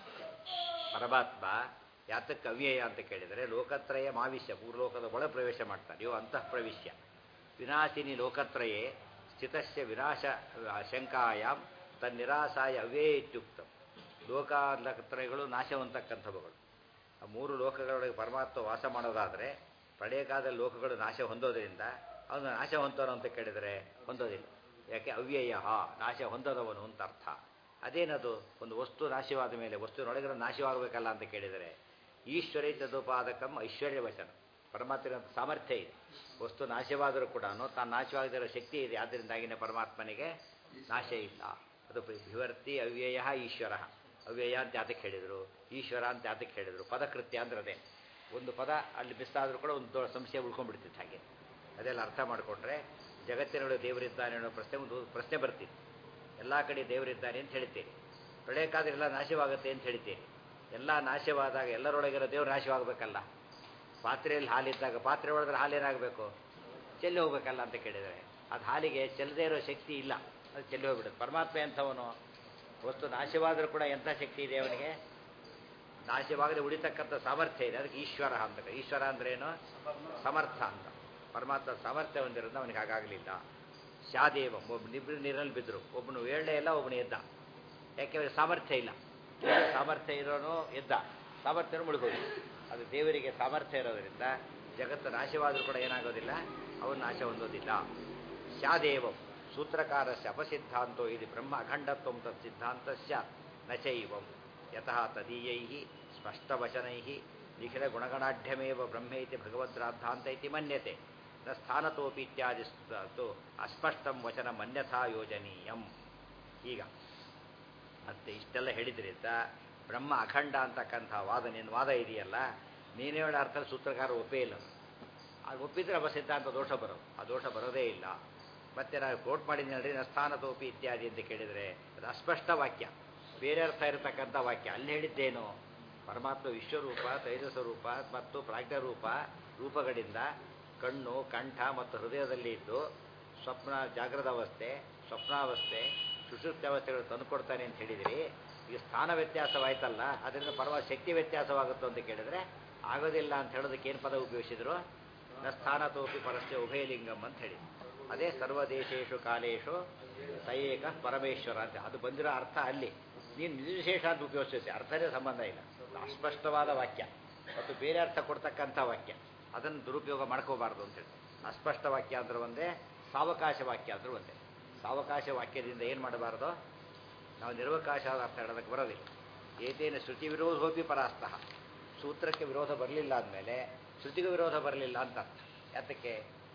ಪರಮಾತ್ಮ ಯಾತಕ್ಕೆ ಅವ್ಯಯ ಅಂತ ಕೇಳಿದರೆ ಲೋಕತ್ರಯ ಮಾವಿಶ್ಯ ಮೂರು ಲೋಕದ ಒಳ ಪ್ರವೇಶ ಮಾಡ್ತಾರೆ ಇವು ಅಂತಃ ಪ್ರವಿಶ್ಯ ವಿನಾಶಿನಿ ಲೋಕತ್ರಯೇ ಸ್ಥಿತಸ್ಯ ವಿನಾಶ ಶಂಕಾಯಾಮ್ ತನ್ನಿರಾಸಾಯ ಅವ್ಯಯ ಇತ್ಯುಕ್ತ ಲೋಕಾಲತ್ರಯಗಳು ನಾಶವಂತಕ್ಕಂಥವುಗಳು ಆ ಮೂರು ಲೋಕಗಳೊಳಗೆ ಪರಮಾತ್ಮ ವಾಸ ಮಾಡೋದಾದರೆ ಪ್ರಳಯಕಾಲದಲ್ಲಿ ಲೋಕಗಳು ನಾಶ ಹೊಂದೋದ್ರಿಂದ ಅವನು ನಾಶ ಹೊಂದೋನು ಅಂತ ಕೇಳಿದರೆ ಹೊಂದೋದಿಲ್ಲ ಯಾಕೆ ಅವ್ಯಯ ನಾಶ ಹೊಂದದವನು ಅಂತ ಅರ್ಥ ಅದೇನದು ಒಂದು ವಸ್ತು ನಾಶವಾದ ಮೇಲೆ ವಸ್ತುವಿನೊಳಗಿನ ನಾಶವಾಗಬೇಕಲ್ಲ ಅಂತ ಕೇಳಿದರೆ ಈಶ್ವರೇ ತದುಪಾದಕಂ ಐಶ್ವರ್ಯ ವಚನ ಪರಮಾತ್ಮನ ಸಾಮರ್ಥ್ಯ ಇದೆ ವಸ್ತು ನಾಶವಾದರೂ ಕೂಡ ತಾನು ನಾಶವಾಗದಿರೋ ಶಕ್ತಿ ಇದೆ ಆದ್ದರಿಂದಾಗಿನೇ ಪರಮಾತ್ಮನಿಗೆ ನಾಶ ಇಲ್ಲ ಅದು ವಿವರ್ತಿ ಅವ್ಯಯ ಈಶ್ವರ ಅವ್ಯಯ ಅಂತ ಯಾತಕ್ಕೆ ಹೇಳಿದರು ಈಶ್ವರ ಅಂತ ಯಾತಕ್ಕೆ ಹೇಳಿದರು ಪದಕೃತ್ಯ ಅಂದ್ರೆ ಅದೇ ಒಂದು ಪದ ಅಲ್ಲಿ ಮಿಸ್ಸಾದರೂ ಕೂಡ ಒಂದು ದೊಡ್ಡ ಸಂಶಯ ಉಳ್ಕೊಂಡ್ಬಿಡ್ತಿತ್ತು ಹಾಗೆ ಅದೆಲ್ಲ ಅರ್ಥ ಮಾಡಿಕೊಂಡ್ರೆ ಜಗತ್ತಿನೊಳಗೆ ದೇವರಿದ್ದಾನೆ ಅನ್ನೋ ಪ್ರಶ್ನೆ ಒಂದು ಪ್ರಶ್ನೆ ಬರ್ತಿತ್ತು ಎಲ್ಲ ಕಡೆ ದೇವರಿದ್ದಾನೆ ಅಂತ ಹೇಳ್ತೀರಿ ಪ್ರಳಯಕ್ಕಾದ್ರೆಲ್ಲ ನಾಶವಾಗುತ್ತೆ ಅಂತ ಹೇಳ್ತೀರಿ ಎಲ್ಲ ನಾಶವಾದಾಗ ಎಲ್ಲರೊಳಗಿರೋ ದೇವ್ರು ನಾಶವಾಗಬೇಕಲ್ಲ ಪಾತ್ರೆಯಲ್ಲಿ ಹಾಲಿದ್ದಾಗ ಪಾತ್ರೆ ಒಳದ್ರೆ ಹಾಲೇನಾಗಬೇಕು ಚೆಲ್ಲಿ ಹೋಗ್ಬೇಕಲ್ಲ ಅಂತ ಕೇಳಿದರೆ ಅದು ಹಾಲಿಗೆ ಚೆಲ್ಲದೇ ಇರೋ ಶಕ್ತಿ ಇಲ್ಲ ಅದು ಚೆಲ್ಲಿ ಹೋಗ್ಬಿಡುತ್ತೆ ಪರಮಾತ್ಮ ಎಂಥವನು ವಸ್ತು ನಾಶವಾದರೂ ಕೂಡ ಎಂಥ ಶಕ್ತಿ ಇದೆ ಅವನಿಗೆ ನಾಶವಾಗದೆ ಉಳಿತಕ್ಕಂಥ ಸಾಮರ್ಥ್ಯ ಇದೆ ಅದಕ್ಕೆ ಈಶ್ವರ ಅಂತ ಈಶ್ವರ ಅಂದ್ರೇನು ಸಮರ್ಥ ಅಂತ ಪರಮಾತ್ಮ ಸಾಮರ್ಥ್ಯ ಹೊಂದಿರೋದು ಅವನಿಗೆ ಹಾಗಾಗಲಿಲ್ಲ ಶಾದೇವ ಒಬ್ಬನಿಬ್ಬರು ನೀರಲ್ಲಿ ಬಿದ್ದರು ಒಬ್ಬನು ಏಳನೇ ಇಲ್ಲ ಒಬ್ಬನು ಎದ್ದ ಯಾಕೆಂದರೆ ಸಾಮರ್ಥ್ಯ ಇಲ್ಲ ಸಾಮರ್ಥ್ಯ ಇರೋನು ಎದ್ದ ಸಾಮರ್ಥ್ಯನು ಮುಳುಗೋದು ಅದು ದೇವರಿಗೆ ಸಾಮರ್ಥ್ಯ ಇರೋದರಿಂದ ಜಗತ್ತು ನಾಶವಾದರೂ ಕೂಡ ಏನಾಗೋದಿಲ್ಲ ಅವನು ನಾಶ ಹೊಂದೋದಿಲ್ಲ ಶಾದೇವಂ ಸೂತ್ರಕಾರಸ್ಯ ಅಪಸಿದ್ಧಾಂತೋ ಇದು ಬ್ರಹ್ಮ ಅಖಂಡತ್ವಂ ತತ್ ಸಿದ್ಧಾಂತಸ್ಯ ನಚೈವಂ ಯತಃ ತದೀಯೈ ಸ್ಪಷ್ಟವಚನೈ ನಿಖಿಲ ಗುಣಗಣಾಢ್ಯಮೇವ ಬ್ರಹ್ಮೇತಿ ಭಗವದ್ರಾದ್ದಾಂತ ಇತಿ ಮನ್ಯತೆ ನ ಸ್ಥಾನತೋಪಿ ಇತ್ಯಾದಿ ಅಸ್ಪಷ್ಟಂ ವಚನ ಮನ್ಯಥಾ ಯೋಜನೀಯಂ ಈಗ ಮತ್ತೆ ಇಷ್ಟೆಲ್ಲ ಹೇಳಿದ್ರಿಂದ ಬ್ರಹ್ಮ ಅಖಂಡ ಅಂತಕ್ಕಂಥ ವಾದ ನಿನ್ನ ವಾದ ಇದೆಯಲ್ಲ ನೀನು ಹೇಳೋ ಅರ್ಥ ಸೂತ್ರಕಾರ ಒಪ್ಪೇ ಇಲ್ಲ ಅದು ಒಪ್ಪಿದ್ರೆ ಅಪಸಿದ್ಧಾಂತ ದೋಷ ಬರೋದು ಆ ದೋಷ ಬರೋದೇ ಇಲ್ಲ ಮತ್ತೆ ನಾನು ಕೋಟ್ ಮಾಡಿದ್ನಲ್ರಿ ನ ಸ್ಥಾನತೋಪಿ ಇತ್ಯಾದಿ ಅಂತ ಕೇಳಿದರೆ ಅದು ಅಸ್ಪಷ್ಟ ವಾಕ್ಯ ಬೇರೆ ಅರ್ಥ ಇರತಕ್ಕಂಥ ವಾಕ್ಯ ಅಲ್ಲಿ ಹೇಳಿದ್ದೇನು ಪರಮಾತ್ಮ ವಿಶ್ವರೂಪ ತೈಜಸ ರೂಪ ಮತ್ತು ಪ್ರಾಜ್ಞರೂಪ ರೂಪಗಳಿಂದ ಕಣ್ಣು ಕಂಠ ಮತ್ತು ಹೃದಯದಲ್ಲಿ ಇದ್ದು ಸ್ವಪ್ನ ಜಾಗೃತ ಅವಸ್ಥೆ ಸ್ವಪ್ನಾವಸ್ಥೆ ಸುಷುಪ್ತಾವಸ್ಥೆಗಳು ತಂದುಕೊಡ್ತಾನೆ ಅಂತ ಹೇಳಿದಿರಿ ಈಗ ಸ್ಥಾನ ವ್ಯತ್ಯಾಸವಾಯ್ತಲ್ಲ ಅದರಿಂದ ಪರವಾಗಿ ಶಕ್ತಿ ವ್ಯತ್ಯಾಸವಾಗುತ್ತೋ ಅಂತ ಕೇಳಿದ್ರೆ ಆಗೋದಿಲ್ಲ ಅಂತ ಹೇಳೋದಕ್ಕೆ ಏನು ಪದ ಉಪಯೋಗಿಸಿದ್ರು ನ ಸ್ಥಾನತೋಪಿ ಪರಸ್ಯ ಉಭಯಲಿಂಗಂ ಅಂತ ಹೇಳಿ ಅದೇ ಸರ್ವದೇಶೇಶು ಕಾಲೇಶು ಸಯೇಕ ಪರಮೇಶ್ವರ ಅಂತ ಅದು ಬಂದಿರೋ ಅರ್ಥ ಅಲ್ಲಿ ನೀನು ನಿರ್ವಿಶೇಷ ಅಂತ ಉಪಯೋಗಿಸುತ್ತೆ ಅರ್ಥನೇ ಸಂಬಂಧ ಇಲ್ಲ ಅಸ್ಪಷ್ಟವಾದ ವಾಕ್ಯ ಮತ್ತು ಬೇರೆ ಅರ್ಥ ಕೊಡ್ತಕ್ಕಂಥ ವಾಕ್ಯ ಅದನ್ನು ದುರುಪಯೋಗ ಮಾಡ್ಕೋಬಾರ್ದು ಅಂತೇಳಿ ಅಸ್ಪಷ್ಟ ವಾಕ್ಯ ಅಂದ್ರೆ ಒಂದೇ ಸಾವಕಾಶ ವಾಕ್ಯ ಅಂದ್ರೆ ಒಂದೇ ಸಾವಕಾಶ ವಾಕ್ಯದಿಂದ ಏನು ಮಾಡಬಾರ್ದು ನಾವು ನಿರ್ವಕಾಶವಾದ ಅರ್ಥ ಹೇಳೋದಕ್ಕೆ ಬರೋದಿಲ್ಲ ಏತೇನ ಶ್ರುತಿ ವಿರೋಧೋಪಿ ಪರಾಸ್ತಃ ಸೂತ್ರಕ್ಕೆ ವಿರೋಧ ಬರಲಿಲ್ಲ ಅಂದಮೇಲೆ ಶ್ರುತಿಗೂ ವಿರೋಧ ಬರಲಿಲ್ಲ ಅಂತ ಅರ್ಥ ಯಾತಕ್ಕೆ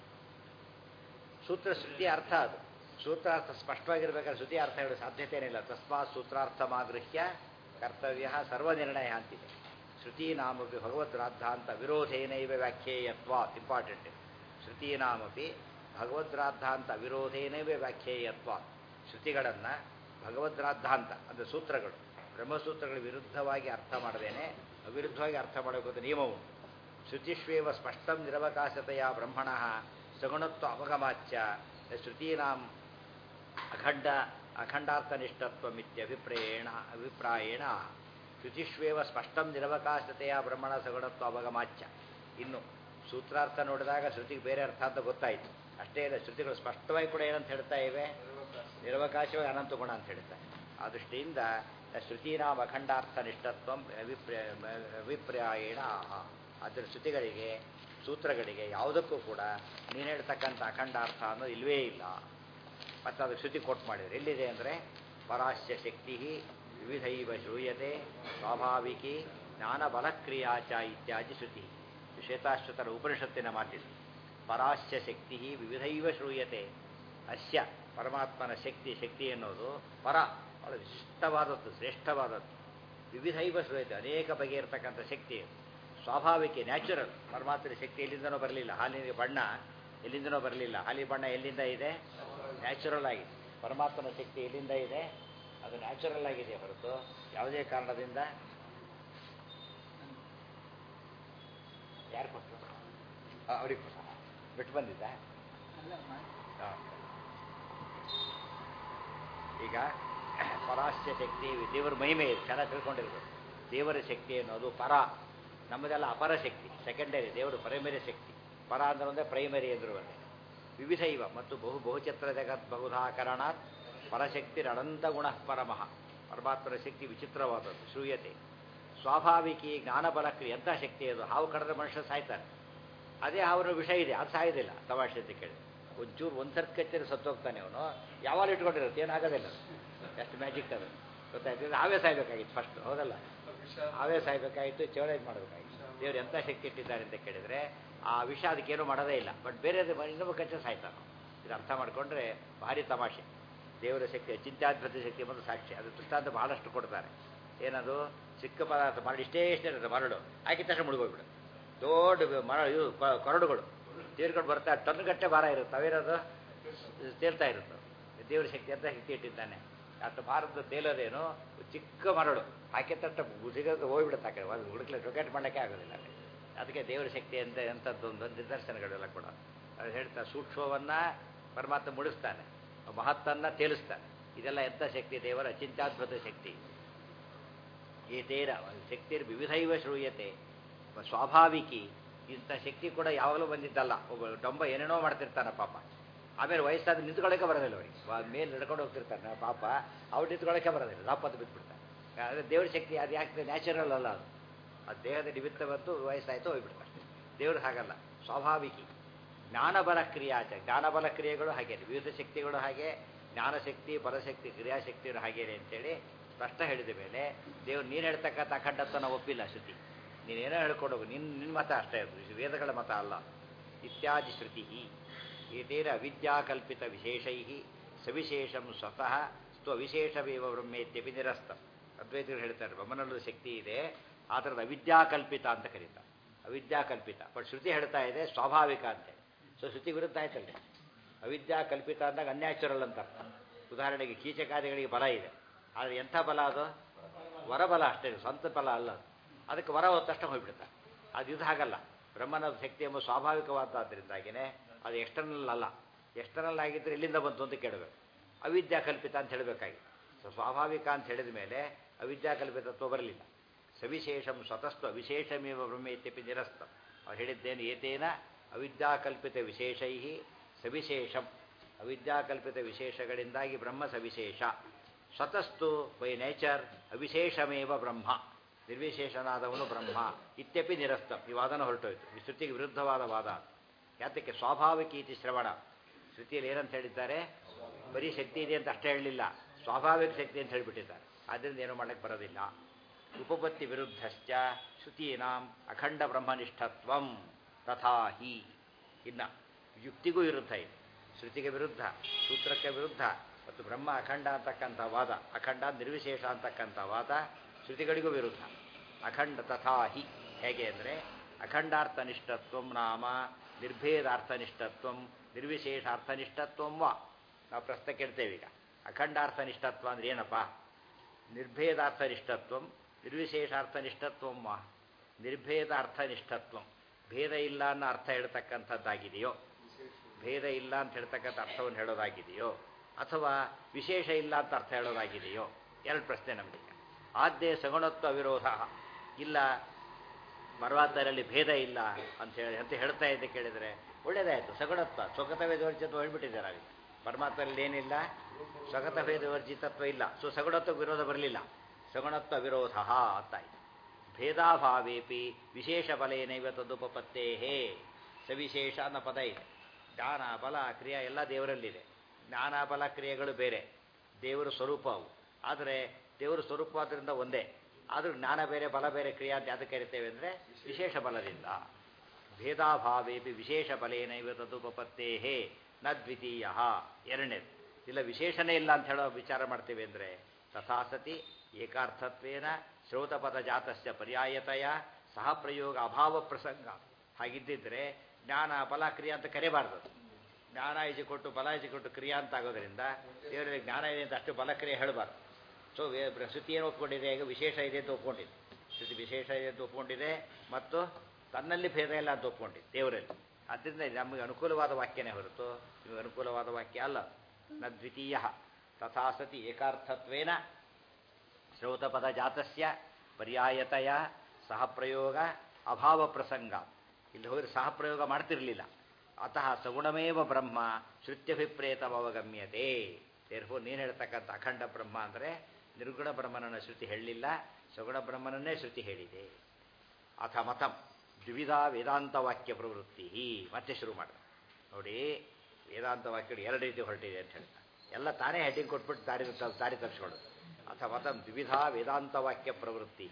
ಸೂತ್ರ ಶ್ರುತಿ ಅರ್ಥ ಅದು ಸೂತ್ರಾರ್ಥ ಸ್ಪಷ್ಟವಾಗಿರ್ಬೇಕಾದ್ರೆ ಶ್ರುತಿ ಅರ್ಥ ಹೇಳೋ ಸಾಧ್ಯತೆಯೇನಿಲ್ಲ ತಸ್ಮಾತ್ ಸೂತ್ರಾರ್ಥ ಮಾಗೃಹ್ಯ ಕರ್ತವ್ಯ ಸರ್ವನಿರ್ಣಯ ಅಂತಿದೆ ಶ್ರುತೀನಾಮಪಿ ಭಗವದ್ರಾದ್ದಾಂತ ವಿರೋಧೇನೈವ ವ್ಯಾಖ್ಯೇಯತ್ವ ಇಂಪಾರ್ಟೆಂಟ್ ಶ್ರುತೀನಾಮಪಿ ಭಗವದ್ರಾದ್ದಾಂತ ವಿರೋಧೇನೈವ ವ್ಯಾಖ್ಯೇಯತ್ವ ಶ್ರುತಿಗಳನ್ನು ಭಗವದ್ರಾದ್ದಾಂತ ಅಂದರೆ ಸೂತ್ರಗಳು ಬ್ರಹ್ಮಸೂತ್ರಗಳ ವಿರುದ್ಧವಾಗಿ ಅರ್ಥ ಮಾಡದೇನೆ ಅವಿರುದ್ಧವಾಗಿ ಅರ್ಥ ಮಾಡಬೇಕು ಅಂತ ನಿಯಮವು ಶ್ರುತಿಷ್ವೇವ ಸ್ಪಷ್ಟಂ ನಿರವಕಾಶತೆಯ ಬ್ರಹ್ಮಣ ಸಗುಣತ್ವ ಅವಗಮಾಚ್ಯ ಶ್ರುತೀನಾಂ ಅಖಂಡ ಅಖಂಡಾರ್ಥನಿಷ್ಠತ್ವಮಿತ್ಯಭಿಪ್ರಾಯೇಣ ಅಭಿಪ್ರಾಯೇಣ ಶುಚಿಷ್ವೇವ ಸ್ಪಷ್ಟಂ ನಿರವಕಾಶತೆಯ ಬ್ರಹ್ಮಣ ಸಗುಣತ್ವ ಅವಗಮಾಚ್ಯ ಇನ್ನು ಸೂತ್ರಾರ್ಥ ನೋಡಿದಾಗ ಶ್ರುತಿಗೆ ಬೇರೆ ಅರ್ಥ ಅಂತ ಗೊತ್ತಾಯಿತು ಅಷ್ಟೇ ಇಲ್ಲ ಶ್ರುತಿಗಳು ಸ್ಪಷ್ಟವಾಗಿ ಕೂಡ ಏನಂತ ಹೇಳ್ತಾ ಇವೆ ನಿರವಕಾಶವಾಗಿ ಅನಂತ ಗುಣ ಅಂತ ಹೇಳ್ತಾರೆ ಆ ದೃಷ್ಟಿಯಿಂದ ಶ್ರುತೀನಾಂ ಅಖಂಡಾರ್ಥ ನಿಷ್ಠತ್ವ ಅಭಿಪ್ರಾಯ ಅಭಿಪ್ರಾಯೇಣ ಅದರ ಶ್ರುತಿಗಳಿಗೆ ಸೂತ್ರಗಳಿಗೆ ಯಾವುದಕ್ಕೂ ಕೂಡ ನೀನು ಹೇಳ್ತಕ್ಕಂಥ ಅಖಂಡಾರ್ಥ ಅನ್ನೋದು ಇಲ್ಲವೇ ಇಲ್ಲ ಮತ್ತು ಅದು ಶ್ರುತಿ ಕೊಟ್ಟು ಮಾಡಿದ್ರು ಎಲ್ಲಿದೆ ಅಂದರೆ ಪರಾಸ್ಯ ಶಕ್ತಿ ವಿವಿಧೈವ ಶ್ರೂಯತೆ ಸ್ವಾಭಾವಿಕಿ ಜ್ಞಾನಬಲಕ್ರಿಯಾ ಚ ಇತ್ಯಾದಿ ಶ್ರುತಿ ಶ್ವೇತಾಶ್ವತರ ಉಪನಿಷತ್ತಿನ ಮಾತಿದೆ ಪರಾಸ್ಯ ಶಕ್ತಿ ವಿವಿಧೈವ ಶ್ರೂಯತೆ ಅಸ್ಯ ಪರಮಾತ್ಮನ ಶಕ್ತಿ ಶಕ್ತಿ ಎನ್ನುವುದು ಪರ ಬಹಳ ವಿಶಿಷ್ಟವಾದದ್ದು ಶ್ರೇಷ್ಠವಾದದ್ದು ವಿವಿಧೈವ ಶ್ರೂಯತೆ ಅನೇಕ ಬಗೆ ಇರತಕ್ಕಂಥ ಶಕ್ತಿ ಸ್ವಾಭಾವಿಕ ನ್ಯಾಚುರಲ್ ಪರಮಾತ್ಮನ ಶಕ್ತಿ ಎಲ್ಲಿಂದನೋ ಬರಲಿಲ್ಲ ಹಾಲಿನ ಬಣ್ಣ ಎಲ್ಲಿಂದನೋ ಬರಲಿಲ್ಲ ಹಾಲಿ ಬಣ್ಣ ಎಲ್ಲಿಂದ ಇದೆ ನ್ಯಾಚುರಲ್ ಆಗಿದೆ ಪರಮಾತ್ಮನ ಶಕ್ತಿ ಎಲ್ಲಿಂದ ಇದೆ ಅದು ನ್ಯಾಚುರಲ್ ಆಗಿದೆ ಹೊರತು ಯಾವುದೇ ಕಾರಣದಿಂದ ಯಾರು ಕೊಟ್ಟರು ಅವ್ರಿಗೆ ಕೊಟ್ಟ ಬಿಟ್ಟು ಬಂದಿದ್ದ ಹಾಂ. ಈಗ ಪರಾಸ್ಯ ಶಕ್ತಿ ದೇವರ ಮಹಿಮೆ ಇದೆ ಚೆನ್ನಾಗಿ ತಿಳ್ಕೊಂಡಿರ್ಬೇಕು ದೇವರ ಶಕ್ತಿ ಅನ್ನೋದು ಪರ ನಮ್ಮದೆಲ್ಲ ಅಪರ ಶಕ್ತಿ ಸೆಕೆಂಡರಿ ದೇವರು ಪ್ರೈಮರಿ ಶಕ್ತಿ ಪರ ಅಂದ್ರೆ ಒಂದೇ ಪ್ರೈಮರಿ ಅಂದ್ರು ಒಂದೇ ವಿವಿಧ ಇವ ಮತ್ತು ಬಹು ಬಹುಚಿತ್ರ ಜಗತ್ ಬಹುಧಾಕರಣಾತ್ ಪರಶಕ್ತಿ ಅನಂತ ಗುಣ ಪರಮಃ ಪರಮಾತ್ಮನ ಶಕ್ತಿ ವಿಚಿತ್ರವಾದದ್ದು ಶ್ರೂಯತೆ ಸ್ವಾಭಾವಿಕಿ ಜ್ಞಾನಬಲಕ್ರಿಯೆ ಎಂಥ ಶಕ್ತಿ ಅದು ಹಾವು ಕಡಿದ್ರೆ ಮನುಷ್ಯ ಸಾಯ್ತಾರೆ ಅದೇ ಹಾವಿನ ವಿಷಯ ಇದೆ ಅದು ಸಾಯೋದಿಲ್ಲ ತಮಾಷೆ ಅಂತ ಕೇಳಿ ಒಂಚೂರು ಒಂದು ಸರ್ತಿ ಕಚ್ಚಿದ್ರೆ ಸತ್ತೋಗ್ತಾನೆ ಅವನು ಯಾವಾಗ ಇಟ್ಕೊಂಡಿರುತ್ತೆ ಏನಾಗೋದಿಲ್ಲ ಎಷ್ಟು ಮ್ಯಾಜಿಕ್ ಅದು ಗೊತ್ತಾಯ್ತು ಇದು ಹಾವೇ ಸಾಯ್ಬೇಕಾಗಿತ್ತು ಫಸ್ಟ್ ಹೌದಲ್ಲ ಹಾವೇ ಸಾಯ್ಬೇಕಾಗಿತ್ತು ಚೇವರೇಜ್ ಮಾಡಬೇಕಾಗಿತ್ತು ದೇವ್ರು ಎಂಥ ಶಕ್ತಿ ಇಟ್ಟಿದ್ದಾರೆ ಅಂತ ಕೇಳಿದರೆ ಆ ವಿಷಯ ಅದಕ್ಕೇನು ಮಾಡೋದೇ ಇಲ್ಲ ಬಟ್ ಬೇರೆ ಇನ್ನೊಬ್ಬ ಕಚ್ಚ ಸಾಯ್ತಾನೆ ಇದು ಅರ್ಥ ಮಾಡಿಕೊಂಡ್ರೆ ಭಾರಿ ತಮಾಷೆ ದೇವರ ಶಕ್ತಿ ಅಚಿಂತ್ಯಾದ್ಭುತ ಶಕ್ತಿ ಮತ್ತು ಸಾಕ್ಷಿ ಅದು ದೃಷ್ಟಾಂತ ಬಹಳಷ್ಟು ಕೊಡ್ತಾರೆ ಏನದು ಚಿಕ್ಕ ಪದಾರ್ಥ ಮರಳು ಇಷ್ಟೇ ಇಷ್ಟೇ ಇರುತ್ತೆ ಮರಳು ಹಾಕಿದ ತಕ್ಷಣ ಮುಳುಗೋಗ್ಬಿಡು ದೊಡ್ಡ ಮರ ಇವು ಕ- ಕೊರಡುಗಳು ತೀರ್ಕೊಂಡು ಬರ್ತಾ ಟನ್ಗಟ್ಟೆ ಭಾರ ಇರುತ್ತೆ ಅವೇನದು ತೇಲ್ತಾ ಇರುತ್ತೆ ದೇವರ ಶಕ್ತಿ ಅಂತ ಶಕ್ತಿ ಇಟ್ಟಿದ್ದಾನೆ ಅಷ್ಟು ಭಾರತದ ತೇಲೋದೇನು ಚಿಕ್ಕ ಮರಳು ಹಾಕಿದ ತಟ್ಟ ಸಿಗೋದು ಹೋಗ್ಬಿಡುತ್ತೆ ಆ ಕಡೆ ಒಂದು ಹುಡುಕ್ಲೆ ರೊಕೆಟ್ ಮಾಡಲಿಕ್ಕೆ ಆಗೋದಿಲ್ಲ ಅಲ್ಲಿ. ಅದಕ್ಕೆ ದೇವರ ಶಕ್ತಿ ಅಂತ ಎಂಥದ್ದೊಂದು ನಿದರ್ಶನಗಳೆಲ್ಲ ಕೂಡ ಅದು ಹೇಳ್ತಾ ಸೂಕ್ಷ್ಮವನ್ನು ಪರಮಾತ್ಮ ಮುಡಿಸ್ತಾನೆ ಮಹತ್ತನ್ನು ತೇಲಿಸ್ತಾನೆ ಇದೆಲ್ಲ ಎಂಥ ಶಕ್ತಿ ದೇವರ ಅಚಿಂತ್ಯಾದ್ಭುತ ಶಕ್ತಿ ಏತೇನ ಶಕ್ತಿ ವಿವಿಧೈವ ಶ್ರೂಯತೆ ಸ್ವಾಭಾವಿಕಿ ಇಂಥ ಶಕ್ತಿ ಕೂಡ ಯಾವಾಗಲೂ ಬಂದಿದ್ದಲ್ಲ ಒಬ್ಬ ಡೊಂಬ ಏನೇನೋ ಮಾಡ್ತಿರ್ತಾನೆ ಪಾಪ ಆಮೇಲೆ ವಯಸ್ಸಾದ ನಿಂತ್ಕೊಳ್ಳೋಕೆ ಬರೋದಿಲ್ಲ ಅವರಿಗೆ ಮೇಲೆ ನಡ್ಕೊಂಡು ಹೋಗ್ತಿರ್ತಾನೆ ಆ ಪಾಪ ಅವ್ರು ನಿಂತ್ಕೊಳ್ಳೋಕೆ ಬರೋದಿಲ್ಲ ದಾಪತ್ತು ಬಿಟ್ಬಿಡ್ತಾನೆ ಆದರೆ ದೇವ್ರ ಶಕ್ತಿ ಅದು ಯಾಕೆ ನ್ಯಾಚುರಲ್ ಅಲ್ಲ ಅದು ಅದು ದೇಹದ ನಿಮಿತ್ತ ಬಂತು ವಯಸ್ಸಾಯಿತು ಹೋಗ್ಬಿಡ್ತಾರೆ ದೇವ್ರು ಹಾಗಲ್ಲ ಸ್ವಾಭಾವಿಕಿ ಜ್ಞಾನಬಲ ಕ್ರಿಯಾಚ ಜ್ಞಾನಬಲ ಕ್ರಿಯೆಗಳು ಹಾಗೇನೆ ವಿವಿಧ ಶಕ್ತಿಗಳು ಹಾಗೆ ಜ್ಞಾನಶಕ್ತಿ ಬಲಶಕ್ತಿ ಕ್ರಿಯಾಶಕ್ತಿಗಳು ಹಾಗೇನೆ ಅಂತೇಳಿ ಸ್ಪಷ್ಟ ಹೇಳಿದ ಮೇಲೆ ದೇವ್ರು ನೀನು ಹೇಳ್ತಕ್ಕಂಥ ಅಖಂಡತ್ವ ನಾವು ಒಪ್ಪಿಲ್ಲ ಶ್ರುತಿ ನೀನೇನೋ ಹೇಳ್ಕೊಂಡು ಹೋಗು ನಿನ್ನ ನಿನ್ನ ಮತ ಅಷ್ಟೇ ಅದು ಇದು ವೇದಗಳ ಮತ ಅಲ್ಲ ಇತ್ಯಾದಿ ಶ್ರುತಿ ಏತೇನ ಅವಿದ್ಯಾಕಲ್ಪಿತ ವಿಶೇಷೈ ಸವಿಶೇಷಂ ಸ್ವತಃ ಸ್ವವಿಶೇಷವೇವ ಬ್ರಹ್ಮೇತ್ಯಪಿ ನಿರಸ್ತ ಅದ್ವೈತರು ಹೇಳ್ತಾರೆ ಬ್ರಹ್ಮನಲ್ಲೂ ಶಕ್ತಿ ಇದೆ ಆ ಥರದ ಅವಿದ್ಯಾಕಲ್ಪಿತ ಅಂತ ಕರೀತಾರೆ ಅವಿದ್ಯಾಕಲ್ಪಿತ ಬಟ್ ಶ್ರುತಿ ಹೇಳ್ತಾ ಇದೆ ಸ್ವಾಭಾವಿಕ ಅಂತೇಳಿ ಸೊ ಶ್ರುತಿ ವಿರುದ್ಧ ಆಯ್ತಲ್ಲ ಅವಿದ್ಯಾಕಲ್ಪಿತ ಅಂದಾಗ ಅನ್ಯಾಚುರಲ್ ಅಂತ ಅರ್ಥ ಉದಾಹರಣೆಗೆ ಕೀಚಕಾದಿಗಳಿಗೆ ಬಲ ಇದೆ ಆದರೆ ಎಂಥ ಬಲ ಅದು ವರಬಲ ಅಷ್ಟೇ ಸ್ವಂತ ಬಲ ಅಲ್ಲ ಅದು ಅದಕ್ಕೆ ವರ ಹೋದ ತಕ್ಷಣ ಹೋಗ್ಬಿಡ್ತಾರೆ ಅದು ಇದು ಹಾಗಲ್ಲ ಬ್ರಹ್ಮನ ಶಕ್ತಿ ಎಂಬ ಸ್ವಾಭಾವಿಕವಾದದ್ದರಿಂದಾಗಿಯೇ ಅದು ಎಕ್ಸ್ಟರ್ನಲ್ ಅಲ್ಲ ಎಕ್ಸ್ಟರ್ನಲ್ ಆಗಿದ್ದರೆ ಎಲ್ಲಿಂದ ಬಂತು ಅಂತ ಕೇಳಬೇಕು ಅವಿದ್ಯಾಕಲ್ಪಿತ ಅಂತ ಹೇಳಬೇಕಾಗಿತ್ತು ಸೊ ಸ್ವಾಭಾವಿಕ ಅಂತ ಹೇಳಿದ ಮೇಲೆ ಅವಿದ್ಯಾಕಲ್ಪಿತತ್ವ ಬರಲಿಲ್ಲ ಸವಿಶೇಷಂ ಸ್ವತಸ್ತ್ವ ವಿಶೇಷಮೇವ ಬ್ರಹ್ಮೇತ್ಯಪಿ ನಿರಸ್ತ ಅವ್ರು ಹೇಳಿದ್ದೇನು ಏತೇನ ಅವಿದ್ಯಾಕಲ್ಪಿತ ವಿಶೇಷೈ ಸವಿಶೇಷಂ ಅವಿದ್ಯಾಕಲ್ಪಿತ ವಿಶೇಷಗಳಿಂದಾಗಿ ಬ್ರಹ್ಮ ಸವಿಶೇಷ ಸ್ವತಸ್ತು ಬೈ ನೇಚರ್ ಅವಿಶೇಷಮೇವ ಬ್ರಹ್ಮ ನಿರ್ವಿಶೇಷನಾದವನು ಬ್ರಹ್ಮ ಇತ್ಯಪಿ ನಿರಸ್ತ ಈ ವಾದನ ಹೊರಟೋಯ್ತು ಈ ಶ್ರುತಿಗೆ ವಿರುದ್ಧವಾದ ವಾದ ಯಾತಕ್ಕೆ ಸ್ವಾಭಾವಿಕ ಇತಿ ಶ್ರವಣ ಶ್ರುತಿಯಲ್ಲಿ ಏನಂತ ಹೇಳಿದ್ದಾರೆ ಬರೀ ಶಕ್ತಿ ಇದೆ ಅಂತ ಅಷ್ಟೇ ಹೇಳಲಿಲ್ಲ ಸ್ವಾಭಾವಿಕ ಶಕ್ತಿ ಅಂತ ಹೇಳಿಬಿಟ್ಟಿದ್ದಾರೆ ಆದ್ದರಿಂದ ಏನು ಮಾಡಕ್ಕೆ ಬರೋದಿಲ್ಲ ಉಪಪತ್ತಿ ವಿರುದ್ಧಶ್ಚ ಶ್ರುತೀನಾಂ ಅಖಂಡ ಬ್ರಹ್ಮನಿಷ್ಠತ್ವಂ ತಥಾ ಹಿ ಇನ್ನ ಯುಕ್ತಿಗೂ ವಿರುದ್ಧ ಇದೆ ಶ್ರುತಿಗೆ ವಿರುದ್ಧ ಸೂತ್ರಕ್ಕೆ ವಿರುದ್ಧ ಮತ್ತು ಬ್ರಹ್ಮ ಅಖಂಡ ಅಂತಕ್ಕಂಥ ವಾದ ಅಖಂಡ ನಿರ್ವಿಶೇಷ ಅಂತಕ್ಕಂಥ ವಾದ ಶ್ರುತಿಗಳಿಗೂ ವಿರುದ್ಧ ಅಖಂಡ ತಥಾ ಹಿ ಹೇಗೆ ಅಂದರೆ ಅಖಂಡಾರ್ಥನಿಷ್ಠತ್ವಂ ನಾಮ ನಿರ್ಭೇದಾರ್ಥನಿಷ್ಠತ್ವಂ ನಿರ್ವಿಶೇಷಾರ್ಥನಿಷ್ಠತ್ವಂ ವಾ ನಾವು ಪ್ರಶ್ನೆ ಕೇಳ್ತೇವೆ ಈಗ ಅಖಂಡಾರ್ಥನಿಷ್ಠತ್ವ ಅಂದ್ರೆ ಏನಪ್ಪ ನಿರ್ಭೇದಾರ್ಥನಿಷ್ಠತ್ವಂ ನಿರ್ವಿಶೇಷಾರ್ಥನಿಷ್ಠತ್ವಂ ವಾ ನಿರ್ಭೇದಾರ್ಥನಿಷ್ಠತ್ವಂ ಭೇದ ಇಲ್ಲ ಅನ್ನೋ ಅರ್ಥ ಹೇಳ್ತಕ್ಕಂಥದ್ದಾಗಿದೆಯೋ ಭೇದ ಇಲ್ಲ ಅಂತ ಹೇಳ್ತಕ್ಕಂಥ ಅರ್ಥವನ್ನು ಹೇಳೋದಾಗಿದೆಯೋ ಅಥವಾ ವಿಶೇಷ ಇಲ್ಲ ಅಂತ ಅರ್ಥ ಹೇಳೋದಾಗಿದೆಯೋ ಎರಡು ಪ್ರಶ್ನೆ ನಮಗೆ ಆದ್ಯ ಸಗುಣತ್ವ ವಿರೋಧ ಇಲ್ಲ ಪರ್ವತರಲ್ಲಿ ಭೇದ ಇಲ್ಲ ಅಂತ ಹೇಳಿ ಅಂತ ಹೇಳ್ತಾ ಇದ್ದೆ ಕೇಳಿದರೆ ಒಳ್ಳೇದಾಯಿತು ಸಗುಣತ್ವ ಸ್ವಗತ ವೇದವರ್ಜಿತತ್ವ ಹೇಳ್ಬಿಟ್ಟಿದ್ದಾರೆ ಅಲ್ಲಿ ಪರಮಾತ್ಮದಲ್ಲಿ ಏನಿಲ್ಲ ಸ್ವಗತ ಭೇದ ವರ್ಜಿತತ್ವ ಇಲ್ಲ ಸೊ ಸಗುಣತ್ವ ವಿರೋಧ ಬರಲಿಲ್ಲ ಸಗುಣತ್ವ ವಿರೋಧ ಅಂತಾಯಿತು ಭೇದಾಭಾವೇಪಿ ವಿಶೇಷ ಬಲೇನೈವ ತದುಪಪತ್ತೇಹೇ ಸವಿಶೇಷ ಅನ್ನೋ ಪದ ಇದೆ ಜ್ಞಾನ ಬಲ ಕ್ರಿಯೆ ಎಲ್ಲ ದೇವರಲ್ಲಿದೆ ಜ್ಞಾನ ಬಲ ಕ್ರಿಯೆಗಳು ಬೇರೆ ದೇವರ ಸ್ವರೂಪ ಅವು ಆದರೆ ದೇವರ ಸ್ವರೂಪವಾದ್ರಿಂದ ಒಂದೇ ಆದರೂ ಜ್ಞಾನ ಬೇರೆ ಬಲ ಬೇರೆ ಕ್ರಿಯೆ ಅಂತ ಯಾತಕ್ಕೆ ಕರಿತೇವೆ ಅಂದರೆ ವಿಶೇಷ ಬಲದಿಂದ ಭೇದಾಭಾವೇಪಿ ವಿಶೇಷ ಬಲೇನೈವ ತದುಪಪತ್ತೇಹೇ ನ ದ್ವಿತೀಯ ಎರಡನೇದು ಇಲ್ಲ ವಿಶೇಷನೇ ಇಲ್ಲ ಅಂತ ಹೇಳೋ ವಿಚಾರ ಮಾಡ್ತೇವೆ ಅಂದರೆ ತಥಾಸತಿ ಏಕಾರ್ಥತ್ವೇನ ಶ್ರೋತಪದ ಜಾತಸ್ಯ ಪರ್ಯಾಯತೆಯ ಸಹ ಪ್ರಯೋಗ ಅಭಾವ ಪ್ರಸಂಗ ಹಾಗಿದ್ದಿದ್ರೆ ಜ್ಞಾನ ಬಲ ಕ್ರಿಯೆ ಅಂತ ಕರೆಯಬಾರ್ದು ಜ್ಞಾನ ಇಜಿ ಕೊಟ್ಟು ಬಲ ಇಜಿ ಕೊಟ್ಟು ಕ್ರಿಯಾ ಅಂತ ಆಗೋದ್ರಿಂದ ದೇವರಲ್ಲಿ ಜ್ಞಾನ ಇದೆ ಅಂತ ಅಷ್ಟು ಬಲ ಕ್ರಿಯೆ ಹೇಳಬಾರ್ದು ಸೊ ಶ್ರುತಿ ಏನು ಒಪ್ಕೊಂಡಿದೆ ಈಗ ವಿಶೇಷ ಇದೆ ಅಂತ ಒಪ್ಕೊಂಡಿದೆ ಶ್ರುತಿ ವಿಶೇಷ ಇದೆ ಅಂತ ಒಪ್ಕೊಂಡಿದೆ ಮತ್ತು ತನ್ನಲ್ಲಿ ಭೇದ ಇಲ್ಲ ಅಂತ ಒಪ್ಕೊಂಡಿದೆ ದೇವರಲ್ಲಿ ಆದ್ದರಿಂದ ನಮಗೆ ಅನುಕೂಲವಾದ ವಾಕ್ಯನೇ ಹೊರತು ನಿಮಗೆ ಅನುಕೂಲವಾದ ವಾಕ್ಯ ಅಲ್ಲ ನ ದ್ವಿತೀಯ ತಥಾ ಸತಿ ಏಕಾರ್ಥತ್ವೇನ ಶ್ರೌತಪದ ಜಾತಸ್ಯ ಪರ್ಯಾಯತೆಯ ಸಹಪ್ರಯೋಗ ಅಭಾವ ಪ್ರಸಂಗ ಇಲ್ಲಿ ಹೋದರೆ ಸಹಪ್ರಯೋಗ ಮಾಡ್ತಿರಲಿಲ್ಲ ಅತಃ ಸಗುಣಮೇವ ಬ್ರಹ್ಮ ಶ್ರುತ್ಯಭಿಪ್ರೇತಮವಗಮ್ಯತೆ ದೇರ್ಫೋ ನೀನು ಹೇಳ್ತಕ್ಕಂಥ ಅಖಂಡ ಬ್ರಹ್ಮ ಅಂದರೆ ನಿರ್ಗುಣ ಬ್ರಹ್ಮನನ್ನು ಶ್ರುತಿ ಹೇಳಲಿಲ್ಲ ಸಗುಣ ಬ್ರಹ್ಮನನ್ನೇ ಶ್ರುತಿ ಹೇಳಿದೆ ಅಥ ಮತಂ ದ್ವಿಧಾ ವೇದಾಂತ ವಾಕ್ಯ ಪ್ರವೃತ್ತಿ ಮತ್ತೆ ಶುರು ಮಾಡಿದ ನೋಡಿ ವೇದಾಂತ ವಾಕ್ಯಗಳು ಎರಡು ರೀತಿ ಹೊರಟಿದೆ ಅಂತ ಹೇಳ್ತಾರೆ ಎಲ್ಲ ತಾನೇ ಹೆಡ್ಡಿಂಗ್ ಕೊಟ್ಬಿಟ್ಟು ದಾರಿ ದಾರಿ ತರಿಸ್ಕೊಳ್ಳೋದು ಅಥ ಮತಂ ದ್ವಿಧಾ ವೇದಾಂತ ವಾಕ್ಯ ಪ್ರವೃತ್ತಿ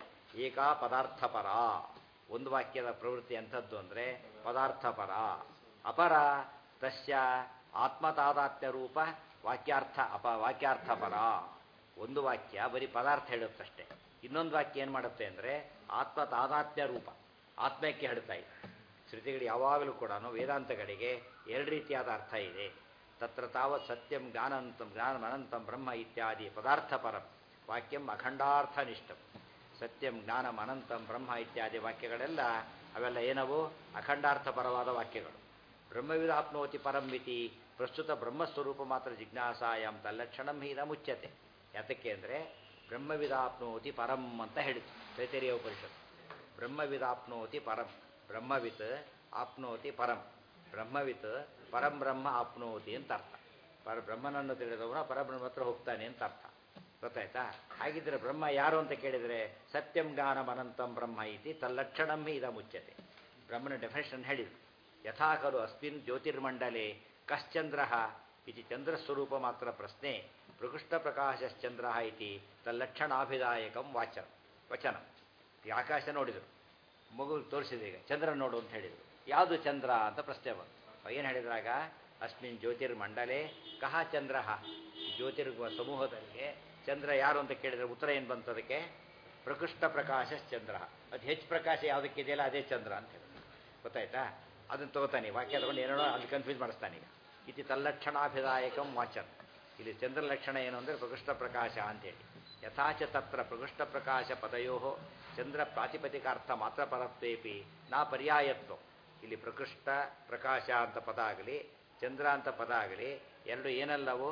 ಏಕಾ ಪದಾರ್ಥಪರ ಒಂದು ವಾಕ್ಯದ ಪ್ರವೃತ್ತಿ ಅಂಥದ್ದು ಅಂದರೆ ಪದಾರ್ಥಪರ ಅಪರ ತಸ್ಯ ಆತ್ಮತಾದಾತ್ಮ್ಯ ರೂಪ ವಾಕ್ಯಾರ್ಥ ಅಪ ವಾಕ್ಯಾರ್ಥಪರ ಒಂದು ವಾಕ್ಯ ಬರೀ ಪದಾರ್ಥ ಹೇಳುತ್ತಷ್ಟೇ ಇನ್ನೊಂದು ವಾಕ್ಯ ಏನು ಮಾಡುತ್ತೆ ಅಂದರೆ ಆತ್ಮ ತಾದಾತ್ಮ್ಯ ರೂಪ ಆತ್ಮಕ್ಕೆ ಹೇಳ್ತಾ ಇದೆ ಶ್ರುತಿಗಳು ಯಾವಾಗಲೂ ಕೂಡ ವೇದಾಂತಗಳಿಗೆ ಎರಡು ರೀತಿಯಾದ ಅರ್ಥ ಇದೆ ತತ್ರ ತಾವತ್ ಸತ್ಯಂ ಜ್ಞಾನಂತಂ ಜ್ಞಾನಮನಂತಂ ಬ್ರಹ್ಮ ಇತ್ಯಾದಿ ಪದಾರ್ಥಪರಂ ವಾಕ್ಯಂ ಅಖಂಡಾರ್ಥನಿಷ್ಠಂ ಸತ್ಯಂ ಜ್ಞಾನಂ ಅನಂತಂ ಬ್ರಹ್ಮ ಇತ್ಯಾದಿ ವಾಕ್ಯಗಳೆಲ್ಲ ಅವೆಲ್ಲ ಏನವು ಅಖಂಡಾರ್ಥಪರವಾದ ವಾಕ್ಯಗಳು ಬ್ರಹ್ಮವಿದಾಪ್ನೋತಿ ಪರಂವಿತಿ ಪ್ರಸ್ತುತ ಬ್ರಹ್ಮಸ್ವರೂಪ ಮಾತ್ರ ಜಿಜ್ಞಾಸಾಯಂ ತಲ್ಲಕ್ಷಣಂ ಹೀನ ಮುಚ್ಚತೆ ಯಾತಕ್ಕೆ ಅಂದರೆ ಬ್ರಹ್ಮವಿದಾಪ್ನೋತಿ ಪರಂ ಅಂತ ಹೇಳಿತು ತೈತರಿಯ ಉಪನಿಷತ್ ಬ್ರಹ್ಮವಿದಾಪ್ನೋತಿ ಪರಂ ಬ್ರಹ್ಮವಿತ್ ಆಪ್ನೋತಿ ಪರಂ ಬ್ರಹ್ಮವಿತ್ ಪರಂ ಬ್ರಹ್ಮ ಆಪ್ನೋತಿ ಅಂತ ಅರ್ಥ ಪರ ಬ್ರಹ್ಮನನ್ನು ತಿಳಿದವನ ಪರಬ್ರಹ್ಮ ಹತ್ರ ಹೋಗ್ತಾನೆ ಅಂತ ಅರ್ಥ ಗೊತ್ತಾಯ್ತಾ ಹಾಗಿದ್ರೆ ಬ್ರಹ್ಮ ಯಾರು ಅಂತ ಕೇಳಿದರೆ ಸತ್ಯಂ ಜ್ಞಾನಂ ಅನಂತಂ ಬ್ರಹ್ಮ ಇತಿ ತಲ್ಲಕ್ಷಣಂ ಇದ ಮುಚ್ಚತೆ ಬ್ರಹ್ಮನ ಡೆಫಿನೇಷನ್ ಹೇಳಿದ್ರು ಯಥಾ ಖಲು ಅಸ್ಮಿನ್ ಜ್ಯೋತಿರ್ಮಂಡಲೆ ಕಶ್ಚಂದ್ರ ಇತಿ ಚಂದ್ರಸ್ವರೂಪ ಮಾತ್ರ ಪ್ರಶ್ನೆ ಪ್ರಕೃಷ್ಟ ಪ್ರಕಾಶಶ್ಚಂದ್ರ ಇತಿ ತಲ್ಲಕ್ಷಣಾಭಿದಾಯಕಂ ವಾಚ ವಚನ ಈ ಆಕಾಶ ನೋಡಿದರು ಮಗು ತೋರಿಸಿದೆ ಈಗ ಚಂದ್ರ ನೋಡು ಅಂತ ಹೇಳಿದರು ಯಾವುದು ಚಂದ್ರ ಅಂತ ಪ್ರಶ್ನೆ ಬಂತು ಏನು ಹೇಳಿದ್ರಾಗ ಅಸ್ಮಿನ್ ಜ್ಯೋತಿರ್ಮಂಡಲೆ ಕಹ ಚಂದ್ರ ಜ್ಯೋತಿರ್ ಸಮೂಹದಲ್ಲಿ ಚಂದ್ರ ಯಾರು ಅಂತ ಕೇಳಿದರೆ ಉತ್ತರ ಏನು ಬಂತು ಅದಕ್ಕೆ ಪ್ರಕೃಷ್ಟ ಪ್ರಕಾಶ ಚಂದ್ರ ಅದು ಹೆಚ್ಚು ಪ್ರಕಾಶ ಯಾವುದಕ್ಕಿದೆಯಲ್ಲ ಅದೇ ಚಂದ್ರ ಅಂತ ಹೇಳಿ ಗೊತ್ತಾಯ್ತಾ ಅದನ್ನು ತಗೋತಾನೆ ವಾಕ್ಯ ತಗೊಂಡು ಏನೇನೋ ಅಲ್ಲಿ ಕನ್ಫ್ಯೂಸ್ ಮಾಡಿಸ್ತಾನೆ ಈಗ ಇತಿ ತಲ್ಲಕ್ಷಣಾಭಿದಾಯಕಂ ವಾಚನ್ ಇಲ್ಲಿ ಚಂದ್ರ ಲಕ್ಷಣ ಏನು ಅಂದರೆ ಪ್ರಕೃಷ್ಟ ಪ್ರಕಾಶ ಅಂತೇಳಿ ಯಥಾಚ ತತ್ರ ಪ್ರಕೃಷ್ಟ ಪ್ರಕಾಶ ಪದಯೋ ಚಂದ್ರ ಪ್ರಾತಿಪದಿಕಾರ್ಥ ಮಾತ್ರ ಪರತ್ವೇಪಿ ನಾ ಪರ್ಯಾಯತ್ವ ಇಲ್ಲಿ ಪ್ರಕೃಷ್ಟ ಪ್ರಕಾಶ ಅಂತ ಪದ ಆಗಲಿ ಚಂದ್ರ ಅಂತ ಪದ ಆಗಲಿ ಎರಡು ಏನಲ್ಲವು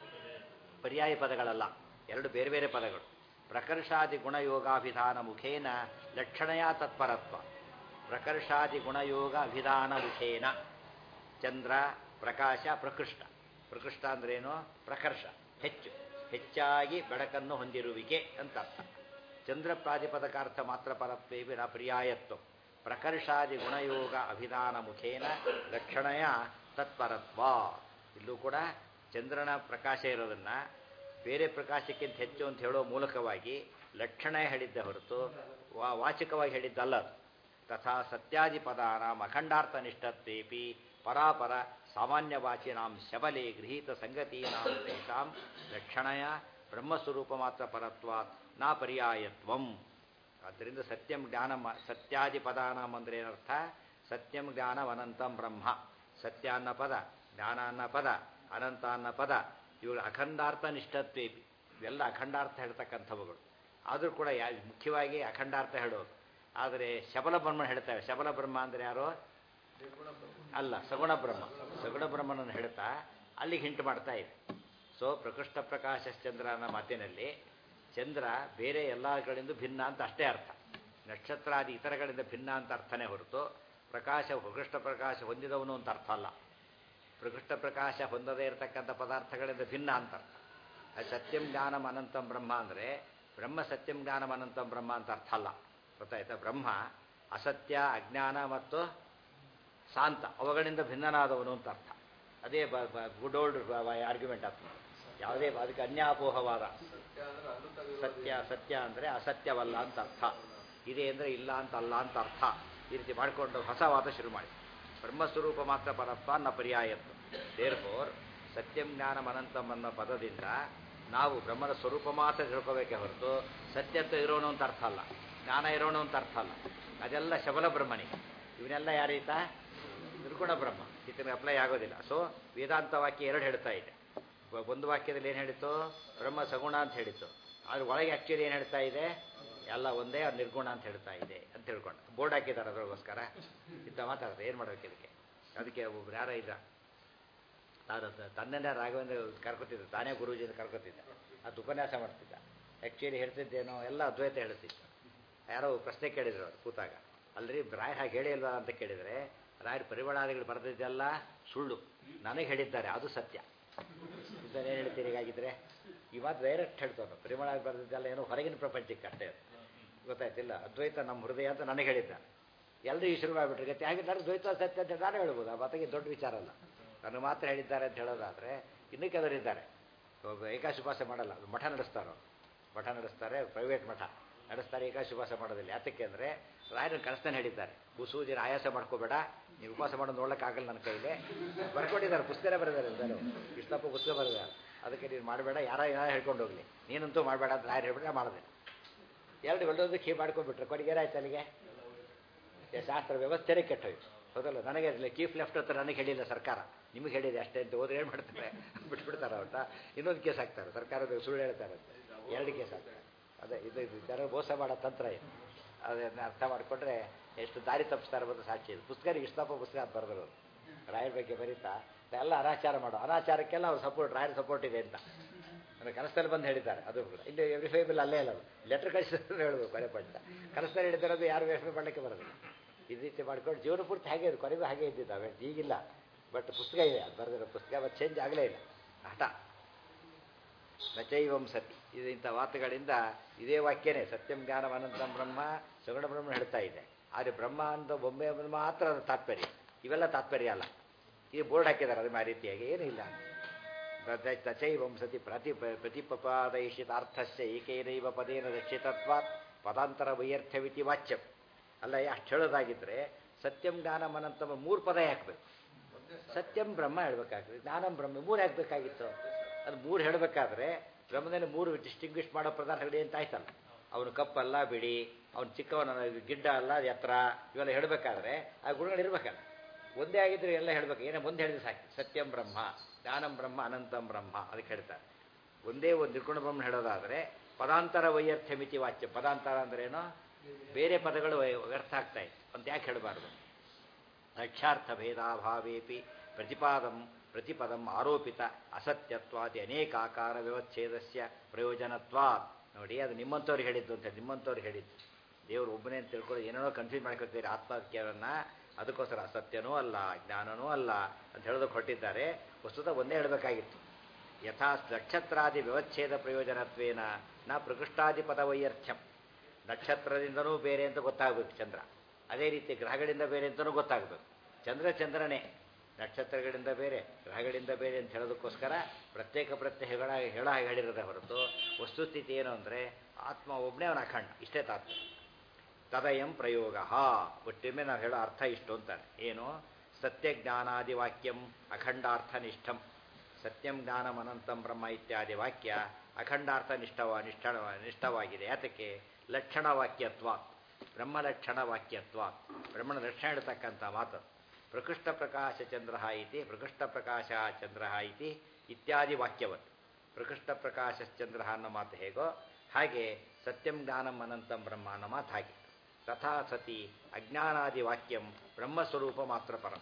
ಪರ್ಯಾಯ ಪದಗಳಲ್ಲ ಎರಡು ಬೇರೆ ಬೇರೆ ಪದಗಳು ಪ್ರಕರ್ಷಾದಿ ಗುಣಯೋಗಾಭಿಧಾನ ಮುಖೇನ ಲಕ್ಷಣಯ ತತ್ಪರತ್ವ ಪ್ರಕರ್ಷಾದಿ ಗುಣಯೋಗ ಅಭಿಧಾನ ಮುಖೇನ ಚಂದ್ರ ಪ್ರಕಾಶ ಪ್ರಕೃಷ್ಟ ಪ್ರಕೃಷ್ಟ ಅಂದ್ರೇನು ಪ್ರಕರ್ಷ ಹೆಚ್ಚು ಹೆಚ್ಚಾಗಿ ಬೆಳಕನ್ನು ಹೊಂದಿರುವಿಕೆ ಅಂತ ಅರ್ಥ ಚಂದ್ರ ಪ್ರಾತಿಪದಕಾರ್ಥ ಮಾತ್ರ ಪರತ್ವೇಪಿ ನ ಪರ್ಯಾಯತ್ವ ಪ್ರಕರ್ಷಾದಿ ಗುಣಯೋಗ ಅಭಿಧಾನ ಮುಖೇನ ಲಕ್ಷಣಯ ತತ್ಪರತ್ವ ಇಲ್ಲೂ ಕೂಡ ಚಂದ್ರನ ಪ್ರಕಾಶ ಇರೋದನ್ನ ಬೇರೆ ಪ್ರಕಾಶಕ್ಕಿಂತ ಹೆಚ್ಚು ಅಂತ ಹೇಳೋ ಮೂಲಕವಾಗಿ ಲಕ್ಷಣ ಹೇಳಿದ್ದ ಹೊರತು ವಾ ವಾಚಕವಾಗಿ ಹೇಳಿದ್ದಲ್ಲ ಅದು ತಥಾ ಸತ್ಯಾದಿ ಪದಾನಾಂ ಅಖಂಡಾರ್ಥ ನಿಷ್ಠತ್ವೇಪಿ ಪರಾಪರ ಸಾಮಾನ್ಯವಾಚಿನಾಂ ಶಬಲೆ ಗೃಹೀತ ಸಂಗತೀನಾಂ ತೇಷಾಂ ಲಕ್ಷಣಯ ಬ್ರಹ್ಮಸ್ವರೂಪ ಮಾತ್ರ ಪರತ್ವಾತ್ ನಾ ಪರ್ಯಾಯತ್ವಂ ಆದ್ದರಿಂದ ಸತ್ಯಂ ಜ್ಞಾನ ಸತ್ಯಾದಿ ಪದಾನಾಂ ಅಂದ್ರೆ ಏನರ್ಥ ಸತ್ಯಂ ಜ್ಞಾನಂ ಅನಂತಂ ಬ್ರಹ್ಮ ಸತ್ಯ ಅನ್ನ ಪದ ಜ್ಞಾನ ಅನ್ನ ಪದ ಅನಂತ ಅನ್ನ ಪದ ಇವುಗಳು ಅಖಂಡಾರ್ಥ ನಿಷ್ಠತ್ವೇಪಿ ಇವೆಲ್ಲ ಅಖಂಡಾರ್ಥ ಹೇಳ್ತಕ್ಕಂಥವುಗಳು ಆದರೂ ಕೂಡ ಯಾ ಮುಖ್ಯವಾಗಿ ಅಖಂಡಾರ್ಥ ಹೇಳೋದು ಆದರೆ ಶಬಲ ಬ್ರಹ್ಮ ಹೇಳ್ತೇವೆ ಶಬಲ ಬ್ರಹ್ಮ ಅಂದರೆ ಯಾರು ಅಲ್ಲ ಸಗುಣ ಬ್ರಹ್ಮ ಸಗುಣ ಬ್ರಹ್ಮನನ್ನು ಹೇಳ್ತಾ ಅಲ್ಲಿಗೆ ಹಿಂಟು ಮಾಡ್ತಾ ಇದೆ ಸೊ ಪ್ರಕೃಷ್ಟ ಪ್ರಕಾಶ ಚಂದ್ರ ಅನ್ನೋ ಮಾತಿನಲ್ಲಿ ಚಂದ್ರ ಬೇರೆ ಎಲ್ಲಗಳಿಂದ ಭಿನ್ನ ಅಂತ ಅಷ್ಟೇ ಅರ್ಥ ನಕ್ಷತ್ರಾದಿ ಇತರಗಳಿಂದ ಭಿನ್ನ ಅಂತ ಅರ್ಥನೇ ಹೊರತು ಪ್ರಕಾಶ ಪ್ರಕೃಷ್ಟ ಪ್ರಕಾಶ ಹೊಂದಿದವನು ಅಂತ ಅರ್ಥ ಅಲ್ಲ ಪ್ರಕೃಷ್ಟ ಪ್ರಕಾಶ ಹೊಂದದೇ ಇರತಕ್ಕಂಥ ಪದಾರ್ಥಗಳಿಂದ ಭಿನ್ನ ಅಂತ ಅರ್ಥ ಅದು ಸತ್ಯಂ ಜ್ಞಾನಂ ಅನಂತಂ ಬ್ರಹ್ಮ ಅಂದರೆ ಬ್ರಹ್ಮ ಸತ್ಯಂ ಜ್ಞಾನಂ ಅನಂತಂ ಬ್ರಹ್ಮ ಅಂತ ಅರ್ಥ ಅಲ್ಲ ಗೊತ್ತಾಯ್ತಾ ಬ್ರಹ್ಮ ಅಸತ್ಯ ಅಜ್ಞಾನ ಮತ್ತು ಶಾಂತ ಅವುಗಳಿಂದ ಭಿನ್ನನಾದವನು ಅಂತ ಅರ್ಥ ಅದೇ ಗುಡ್ ಓಲ್ಡ್ ಆರ್ಗ್ಯುಮೆಂಟ್ ಆಗ್ತದೆ ಯಾವುದೇ ಅದಕ್ಕೆ ಅನ್ಯಾಪೋಹವಾದ ಸತ್ಯ ಸತ್ಯ ಅಂದರೆ ಅಸತ್ಯವಲ್ಲ ಅಂತ ಅರ್ಥ ಇದೆ ಅಂದರೆ ಇಲ್ಲ ಅಂತ ಅಲ್ಲ ಅಂತ ಅರ್ಥ ಈ ರೀತಿ ಮಾಡಿಕೊಂಡು ಹೊಸ ವಾದ ಶುರು ಮಾಡಿ ಬ್ರಹ್ಮಸ್ವರೂಪ ಮಾತ್ರ ಪರತ್ವ ನ ಪರ್ಯಾಯತ್ವ ದೇರ್ಫೋರ್ ಸತ್ಯಂ ಜ್ಞಾನಂ ಅನಂತಂ ಅನ್ನೋ ಪದದಿಂದ ನಾವು ಬ್ರಹ್ಮನ ಸ್ವರೂಪ ಮಾತ್ರ ತಿಳ್ಕೋಬೇಕೇ ಹೊರತು ಸತ್ಯತ್ವ ಇರೋನು ಅಂತ ಅರ್ಥ ಅಲ್ಲ ಜ್ಞಾನ ಇರೋನು ಅಂತ ಅರ್ಥ ಅಲ್ಲ ಅದೆಲ್ಲ ಶಬಲ ಬ್ರಹ್ಮನಿಗೆ ಇವನ್ನೆಲ್ಲ ಯಾರೀತ ನಿರ್ಗುಣ ಬ್ರಹ್ಮ ಇದನ್ನು ಅಪ್ಲೈ ಆಗೋದಿಲ್ಲ ಸೊ ವೇದಾಂತ ವಾಕ್ಯ ಎರಡು ಹೇಳ್ತಾ ಇದೆ ಒಂದು ವಾಕ್ಯದಲ್ಲಿ ಏನು ಹೇಳಿತ್ತು ಬ್ರಹ್ಮ ಸಗುಣ ಅಂತ ಹೇಳಿತ್ತು ಅದ್ರ ಒಳಗೆ ಆ್ಯಕ್ಚುಲಿ ಏನು ಹೇಳ್ತಾ ಇದೆ ಎಲ್ಲ ಒಂದೇ ಅದು ನಿರ್ಗುಣ ಅಂತ ಹೇಳ್ತಾ ಇದೆ ಅಂತ ಹೇಳ್ಕೊಂಡು ಬೋರ್ಡ್ ಹಾಕಿದ್ದಾರೆ ಅದರಗೋಸ್ಕರ ಇಂಥ ಮಾತಾಡ್ತಾರೆ ಏನು ಮಾಡ್ಬೇಕು ಇದಕ್ಕೆ ಅದಕ್ಕೆ ಒಬ್ರು ಯಾರೋ ಇದ್ದ ತಾನು ತನ್ನೇ ರಾಘವೇಂದ್ರ ಕರ್ಕೊತಿದ್ದ ತಾನೇ ಗುರೂಜಿನ ಕರ್ಕೊತಿದ್ದ ಅದು ಉಪನ್ಯಾಸ ಮಾಡ್ತಿದ್ದ ಆ್ಯಕ್ಚುಲಿ ಹೇಳ್ತಿದ್ದೇನೋ ಎಲ್ಲ ಅದ್ವೈತ ಹೇಳ್ತಿದ್ದ ಯಾರೋ ಪ್ರಶ್ನೆ ಕೇಳಿದ್ರು ಅವ್ರು ಕೂತಾಗ ಅಲ್ರಿ ರಾಯ್ ಹಾಗೆ ಹೇಳಿಲ್ವಾ ಅಂತ ಕೇಳಿದರೆ ರಾಯರ್ ಪರಿಮಳಾದಿಗಳು ಬರೆದಿದ್ದೆಲ್ಲ ಸುಳ್ಳು ನನಗೆ ಹೇಳಿದ್ದಾರೆ ಅದು ಸತ್ಯ ಇದನ್ನು ಏನು ಹೇಳ್ತೀರಿ ಹೀಗಾಗಿದ್ರೆ ಈ ಮಾತು ಡೈರೆಕ್ಟ್ ಹೇಳ್ತಾವೆ ಪರಿಮಳ ಬರೆದಿದ್ದೆಲ್ಲ ಏನೋ ಹೊರಗಿನ ಪ್ರಪಂಚಕ್ಕೆ ಅಷ್ಟೇ ಅದು ಗೊತ್ತಾಯ್ತಿಲ್ಲ ಅದ್ವೈತ ನಮ್ಮ ಹೃದಯ ಅಂತ ನನಗೆ ಹೇಳಿದ್ದ ಎಲ್ಲರೂ ಈ ಶುರು ಮಾಡಿಬಿಟ್ರೆ ಗತಿ ಹಾಗೆ ನಾನು ದ್ವೈತ ಸತ್ಯ ಅಂತ ನಾನೇ ಹೇಳ್ಬೋದು ಆ ಮಾತಿಗೆ ದೊಡ್ಡ ವಿಚಾರ ಅಲ್ಲ ನನಗೆ ಮಾತ್ರ ಹೇಳಿದ್ದಾರೆ ಅಂತ ಹೇಳೋದಾದರೆ ಇನ್ನೂ ಕೆಲವರಿದ್ದಾರೆ ಏಕಾಶುಪಾಸ ಮಾಡಲ್ಲ ಅದು ಮಠ ನಡೆಸ್ತಾರೋ ಮಠ ನಡೆಸ್ತಾರೆ ಪ್ರೈವೇಟ್ ಮಠ ನಡೆಸ್ತಾರೆ ಏಕಾಶುಪಾಸ ಮಾಡೋದಿಲ್ಲ ಯಾತಕ್ಕೆ ಅಂದರೆ ರಾಯರನ್ನು ಕಳಿಸ್ತಾನೆ ಹೇಳಿದ್ದಾರೆ ಕುಸೂಜಿನ ಆಯಾಸ ಮಾಡ್ಕೋಬೇಡ ನೀವು ಉಪವಾಸ ಮಾಡೋದು ನೋಡೋಕ್ಕಾಗಲ್ಲ ನನ್ನ ಕೈಲಿ ಬರ್ಕೊಂಡಿದ್ದಾರೆ ಪುಸ್ತಕ ಬರೆದಾರೆ ಎಲ್ಲರೂ ಕೃಷ್ಣಪ್ಪ ಪುಸ್ತಕ ಬರೆದಾರೆ ಅದಕ್ಕೆ ನೀನು ಮಾಡಬೇಡ ಯಾರ ಯಾರು ಹೇಳ್ಕೊಂಡು ಹೋಗಲಿ ನೀನಂತೂ ಮಾಡಬೇಡ ಅಂತ ರಾಯರು ಹೇಳ್ಬಿಟ್ರೆ ಮಾಡಿದೆ ಎರಡು ಒಳ್ಳೋದಕ್ಕೆ ಹೀಗೆ ಮಾಡ್ಕೊಂಡ್ಬಿಟ್ರೆ ಕೊನೆಗೆ ಏನಾಯ್ತು ಅಲ್ಲಿಗೆ ಶಾಸ್ತ್ರ ವ್ಯವಸ್ಥೆನೇ ಕೆಟ್ಟೋಯ್ತು ಹೌದಲ್ಲ ನನಗೆ ಅದರಲ್ಲಿ ಚೀಫ್ ಲೆಫ್ಟ್ ಹತ್ರ ನನಗೆ ಹೇಳಿಲ್ಲ ಸರ್ಕಾರ ನಿಮಗೆ ಹೇಳಿದೆ ಅಷ್ಟೇ ಅಂತ ಹೋದ್ರೆ ಏನು ಮಾಡ್ತಾರೆ ಬಿಟ್ಬಿಡ್ತಾರೆ ಅವ್ರನ್ನ ಇನ್ನೊಂದು ಕೇಸ್ ಹಾಕ್ತಾರೆ ಸರ್ಕಾರದ ಸುಳ್ಳು ಹೇಳ್ತಾರೆ ಅಂತ ಎರಡು ಕೇಸ್ ಹಾಕ್ತಾರೆ ಅದೇ ಇದು ಇದು ಜನ ಮೋಸ ಮಾಡೋ ತಂತ್ರ ಇದು ಅದನ್ನು ಅರ್ಥ ಮಾಡಿಕೊಂಡ್ರೆ ಎಷ್ಟು ದಾರಿ ತಪ್ಪಿಸ್ತಾರೆ ಬಂದು ಸಾಕ್ಷಿ ಇದು ಪುಸ್ತಕ ಇಷ್ಟಪ್ಪ ಪುಸ್ತಕ ಅಂತ ಬರೆದ್ರು ರಾಯರ ಬಗ್ಗೆ ಬರೀತಾ ಎಲ್ಲ ಅನಾಚಾರ ಮಾಡೋ ಅನಾಚಾರಕ್ಕೆಲ್ಲ ಅವ್ರು ಸಪೋರ್ಟ್ ರಾಯರ್ ಸಪೋರ್ಟ್ ಇದೆ ಅಂತ ನನಗೆ ಕನಸಲ್ಲಿ ಬಂದು ಹೇಳಿದ್ದಾರೆ ಅದು ಕೂಡ ಇಲ್ಲಿ ವೆರಿಫೈಬಲ್ ಅಲ್ಲೇ ಇಲ್ಲ ಅದು ಲೆಟರ್ ಕಳಿಸಿದ್ರೆ ಹೇಳೋದು ಕೊನೆ ಪಂಚ ಕನಸಲ್ಲಿ ಹೇಳಿದಿರೋದು ಯಾರು ವೆರಿಫೈ ಮಾಡಲಿಕ್ಕೆ ಬರೋದಿಲ್ಲ ಈ ರೀತಿ ಮಾಡ್ಕೊಂಡು ಜೀವನ ಪೂರ್ತಿ ಹಾಗೆ ಇದೆ ಕೊನೆಗೂ ಹಾಗೆ ಇದ್ದಿದ್ದು ಅವೆ ಈಗಿಲ್ಲ ಬಟ್ ಪುಸ್ತಕ ಇದೆ ಅದು ಬರೆದಿರೋ ಪುಸ್ತಕ ಬಟ್ ಚೇಂಜ್ ಆಗಲೇ ಇಲ್ಲ ಹಠ ನಚೈವಂ ಸತಿ ಇದು ಇಂಥ ಮಾತುಗಳಿಂದ ಇದೇ ವಾಕ್ಯನೇ ಸತ್ಯಂ ಜ್ಞಾನಂ ಅನಂತಂ ಬ್ರಹ್ಮ ಸಗುಣ ಬ್ರಹ್ಮ ಹೇಳ್ತಾ ಇದೆ ಆದರೆ ಬ್ರಹ್ಮ ಅಂತ ಬೊಂಬೆ ಮಾತ್ರ ಅದು ತಾತ್ಪರ್ಯ ಇವೆಲ್ಲ ತಾತ್ಪರ್ಯ ಅಲ್ಲ ಈ ಬೋರ್ಡ್ ಹಾಕಿದ್ದಾರೆ ಅದು ಆ ರೀತಿಯಾಗಿ ಏನಿಲ್ಲ ತಚೈವಂ ಸತಿ ಪ್ರತಿ ಪ್ರತಿಪಪಾದಯಿಷಿತಾರ್ಥಸ್ಯ ಏಕೈನೈವ ಪದೇನ ರಕ್ಷಿತತ್ವಾತ್ ಪದಾಂತರ ವೈಯರ್ಥವಿತಿ ವಾಚ್ಯಂ ಅಲ್ಲ ಅಷ್ಟು ಹೇಳೋದಾಗಿದ್ದರೆ ಸತ್ಯಂ ಜ್ಞಾನಂ ಅನಂತಮ ಮೂರು ಪದ ಹಾಕಬೇಕು ಸತ್ಯಂ ಬ್ರಹ್ಮ ಹೇಳ್ಬೇಕಾಗ್ತದೆ ಜ್ಞಾನಂ ಬ್ರಹ್ಮ ಮೂರು ಹಾಕಬೇಕಾಗಿತ್ತು ಅದು ಮೂರು ಹೇಳಬೇಕಾದ್ರೆ ಬ್ರಹ್ಮದಲ್ಲಿ ಮೂರು ಡಿಸ್ಟಿಂಗ್ವಿಷ್ ಮಾಡೋ ಪದಾರ್ಥಗಳು ಅಂತ ಆಯ್ತಲ್ಲ ಅವನು ಕಪ್ಪಲ್ಲ ಬಿಡಿ ಅವನು ಚಿಕ್ಕವನ ಗಿಡ್ಡ ಅಲ್ಲ ಎತ್ತರ ಇವೆಲ್ಲ ಹೇಳಬೇಕಾದ್ರೆ ಆ ಗುಣಗಳು ಇರಬೇಕಲ್ಲ ಒಂದೇ ಆಗಿದ್ರೆ ಎಲ್ಲ ಹೇಳ್ಬೇಕು ಏನೋ ಮುಂದೆ ಹೇಳಿದ್ರೆ ಸಾಕು ಸತ್ಯಂ ಬ್ರಹ್ಮ ಜ್ಞಾನಂ ಬ್ರಹ್ಮ ಅನಂತಂ ಬ್ರಹ್ಮ ಅದಕ್ಕೆ ಹೇಳ್ತಾರೆ ಒಂದೇ ಒಂದು ನಿರ್ಗುಣ ಬ್ರಹ್ಮ ಹೇಳೋದಾದರೆ ಪದಾಂತರ ವೈಯರ್ಥ್ಯ ಮಿತಿ ವಾಚ್ಯ ಪದಾಂತರ ಅಂದ್ರೇನೋ ಬೇರೆ ಪದಗಳು ವ್ಯರ್ಥ ಆಗ್ತಾ ಇತ್ತು ಅಂತ ಯಾಕೆ ಹೇಳಬಾರ್ದು ರಕ್ಷಾರ್ಥ ಭೇದಾಭಾವೇಪಿ ಪ್ರತಿಪಾದಂ ಪ್ರತಿಪದಂ ಆರೋಪಿತ ಅಸತ್ಯತ್ವಾದಿ ಅನೇಕಾಕಾರ ವ್ಯವಚ್ಛೇದಸ್ಯ ಪ್ರಯೋಜನತ್ವಾತ್ ನೋಡಿ ಅದು ನಿಮ್ಮಂಥವ್ರಿಗೆ ಹೇಳಿದ್ದು ಅಂತ ನಿಮ್ಮಂಥವ್ರಿಗೆ ಹೇಳಿದ್ದು ದೇವರು ಒಬ್ಬನೇ ಅಂತ ತಿಳ್ಕೊಂಡು ಏನೇನೋ ಕನ್ಫ್ಯೂಸ್ ಮಾಡ್ಕೊಳ್ತೀರಿ ಆತ್ಮಹತ್ಯವನ್ನು ಅದಕ್ಕೋಸ್ಕರ ಅಸತ್ಯನೂ ಅಲ್ಲ ಜ್ಞಾನನೂ ಅಲ್ಲ ಅಂತ ಹೇಳೋದಕ್ಕೆ ಹೊರಟಿದ್ದಾರೆ ವಸ್ತುತ ಒಂದೇ ಹೇಳಬೇಕಾಗಿತ್ತು ಯಥಾ ನಕ್ಷತ್ರಾದಿ ವ್ಯವಚ್ಛೇದ ಪ್ರಯೋಜನತ್ವೇನ ನ ಪ್ರಕೃಷ್ಟಾದಿ ಪದವೈಯರ್ಥ್ಯಂ ನಕ್ಷತ್ರದಿಂದನೂ ಬೇರೆ ಅಂತ ಗೊತ್ತಾಗಬೇಕು ಚಂದ್ರ ಅದೇ ರೀತಿ ಗ್ರಹಗಳಿಂದ ಬೇರೆ ಅಂತಲೂ ಗೊತ್ತಾಗಬೇಕು ಚಂದ್ರ ಚಂದ್ರನೇ ನಕ್ಷತ್ರಗಳಿಂದ ಬೇರೆ ಗ್ರಹಗಳಿಂದ ಬೇರೆ ಅಂತ ಹೇಳೋದಕ್ಕೋಸ್ಕರ ಪ್ರತ್ಯೇಕ ಪ್ರತ್ಯೇಕಗಳ ಹೇಳ ಹಾಗೆ ಹೇಳಿರೋದೇ ಹೊರತು ವಸ್ತುಸ್ಥಿತಿ ಏನು ಅಂದರೆ ಆತ್ಮ ಒಬ್ಬನೇ ಅವನ ಅಖಂಡ ಇಷ್ಟೇ ತಾತ್ಪರ್ಯ ತದಯಂ ಪ್ರಯೋಗ ಒಟ್ಟಿಮೆ ನಾವು ಹೇಳೋ ಅರ್ಥ ಇಷ್ಟು ಅಂತಾರೆ ಏನು ಸತ್ಯಜ್ಞಾನಾದಿ ವಾಕ್ಯಂ ಅಖಂಡಾರ್ಥನಿಷ್ಠಂ ಸತ್ಯಂ ಜ್ಞಾನಂ ಅನಂತಂ ಬ್ರಹ್ಮ ಇತ್ಯಾದಿ ವಾಕ್ಯ ಅಖಂಡಾರ್ಥ ನಿಷ್ಠವ ನಿಷ್ಠ ನಿಷ್ಠವಾಗಿದೆ ಯಾತಕ್ಕೆ ಲಕ್ಷಣ ವಾಕ್ಯತ್ವ ಬ್ರಹ್ಮಲಕ್ಷಣ ವಾಕ್ಯತ್ವ ಬ್ರಹ್ಮಣ ಲಕ್ಷಣ ಹೇಳ್ತಕ್ಕಂಥ ಮಾತು ಪ್ರಕೃಷ್ಟ ಪ್ರಕಾಶ ಚಂದ್ರ ಇತಿ ಪ್ರಕೃಷ್ಟ ಪ್ರಕಾಶ ಚಂದ್ರ ಇತಿ ಇತ್ಯಾದಿ ವಾಕ್ಯವತ್ ಪ್ರಕೃಷ್ಟ ಪ್ರಕಾಶ ಚಂದ್ರ ಅನ್ನೋ ಮಾತು ಹೇಗೋ ಹಾಗೆ ಸತ್ಯಂ ಜ್ಞಾನಂ ಅನಂತಂ ಬ್ರಹ್ಮ ಅನ್ನೋ ಮಾತು ಹಾಗೆ ತಥಾ ಸತಿ ಅಜ್ಞಾನಾದಿ ವಾಕ್ಯಂ ಬ್ರಹ್ಮಸ್ವರೂಪ ಮಾತ್ರ ಪರಂ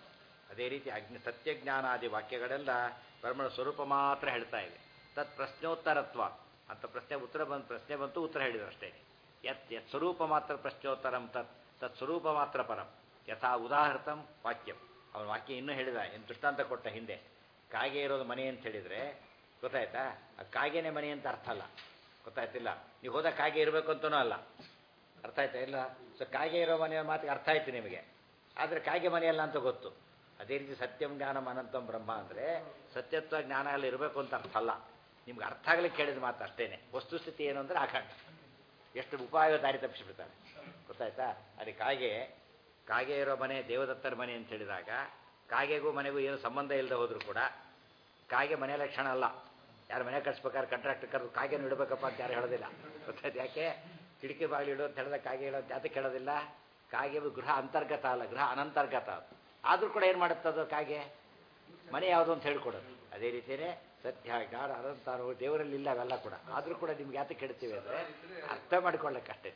ಅದೇ ರೀತಿ ಅಗ್ನಿ ಸತ್ಯಜ್ಞಾನಾದಿ ವಾಕ್ಯಗಳೆಲ್ಲ ಬ್ರಹ್ಮನ ಸ್ವರೂಪ ಮಾತ್ರ ಹೇಳ್ತಾ ಇದೆ ತತ್ ಪ್ರಶ್ನೋತ್ತರತ್ವ ಅಂತ ಪ್ರಶ್ನೆ ಉತ್ತರ ಬಂದು ಪ್ರಶ್ನೆ ಬಂತು ಉತ್ತರ ಹೇಳಿದ್ರು ಅಷ್ಟೇ ಯತ್ ಯತ್ ಸ್ವರೂಪ ಮಾತ್ರ ಪ್ರಶ್ನೋತ್ತರಂ ತತ್ ತತ್ ಸ್ವರೂಪ ಮಾತ್ರ ಪರಂ ಯಥಾ ಉದಾಹೃತಂ ವಾಕ್ಯಂ ಅವನ ವಾಕ್ಯ ಇನ್ನೂ ಹೇಳಿದ ಏನು ದೃಷ್ಟಾಂತ ಕೊಟ್ಟ ಹಿಂದೆ ಕಾಗೆ ಇರೋದು ಮನೆ ಅಂತ ಹೇಳಿದರೆ ಗೊತ್ತಾಯ್ತಾ ಆ ಕಾಗೆನೇ ಮನೆ ಅಂತ ಅರ್ಥ ಅಲ್ಲ ಗೊತ್ತಾಯ್ತಿಲ್ಲ ನೀವು ಹೋದ ಕಾಗೆ ಇರಬೇಕು ಅಂತನೂ ಅಲ್ಲ ಅರ್ಥ ಆಯ್ತಾ ಇಲ್ಲ ಸೊ ಕಾಗೆ ಇರೋ ಮನೆಯ ಮಾತಿಗೆ ಅರ್ಥ ಆಯ್ತು ನಿಮಗೆ ಆದರೆ ಕಾಗೆ ಮನೆಯಲ್ಲ ಅಂತ ಗೊತ್ತು ಅದೇ ರೀತಿ ಸತ್ಯಂ ಜ್ಞಾನಂ ಅನಂತಂ ಬ್ರಹ್ಮ ಅಂದರೆ ಸತ್ಯತ್ವ ಜ್ಞಾನ ಅಲ್ಲಿ ಇರಬೇಕು ಅಂತ ಅರ್ಥ ಅಲ್ಲ ನಿಮ್ಗೆ ಅರ್ಥ ಆಗ್ಲಿಕ್ಕೆ ಕೇಳಿದ ಮಾತು ಅಷ್ಟೇನೆ ವಸ್ತುಸ್ಥಿತಿ ಏನು ಅಂದರೆ ಅಖಂಡ ಎಷ್ಟು ಉಪಾಯ ದಾರಿ ತಪ್ಪಿಸಿಬಿಡ್ತಾರೆ ಗೊತ್ತಾಯ್ತಾ ಅಲ್ಲಿ ಕಾಗೆ ಕಾಗೆ ಇರೋ ಮನೆ ದೇವದತ್ತರ ಮನೆ ಅಂತ ಹೇಳಿದಾಗ ಕಾಗೆಗೂ ಮನೆಗೂ ಏನು ಸಂಬಂಧ ಇಲ್ಲದೆ ಹೋದರೂ ಕೂಡ ಕಾಗೆ ಮನೆ ಲಕ್ಷಣ ಅಲ್ಲ ಯಾರು ಮನೆ ಕಟ್ಸ್ಬೇಕಾದ್ರೆ ಕಾಂಟ್ರಾಕ್ಟ್ ಕರೆದು ಕಾಗೆನೂ ಇಡಬೇಕಪ್ಪ ಅಂತ ಯಾರು ಹೇಳೋದಿಲ್ಲ ಗೊತ್ತಾಯ್ತು ಯಾಕೆ ಕಿಟಕಿ ಬಾಗಿಲು ಇಡು ಅಂತ ಹೇಳಿದಾಗ ಕಾಗೆ ಇಡೋ ಅಂತ ಯಾತಕ್ಕೆ ಹೇಳೋದಿಲ್ಲ ಕಾಗೆ ಗೃಹ ಅಂತರ್ಗತ ಅಲ್ಲ ಗೃಹ ಅನಂತರ್ಗತ ಅದು ಆದರೂ ಕೂಡ ಏನು ಮಾಡುತ್ತದು ಕಾಗೆ ಮನೆ ಯಾವುದು ಅಂತ ಹೇಳ್ಕೊಡೋದು ಅದೇ ರೀತಿಯೇ ಸತ್ಯ ಜ್ಞಾನ ಅನಂತಾರು ದೇವರಲ್ಲಿ ಇಲ್ಲ ಅವೆಲ್ಲ ಕೂಡ ಆದರೂ ಕೂಡ ನಿಮ್ಗೆ ಯಾತಕ್ಕೆ ಹೇಳ್ತೀವಿ ಅಂದರೆ ಅರ್ಥ ಮಾಡ್ಕೊಳ್ಳೋಕ್ಕಷ್ಟೇ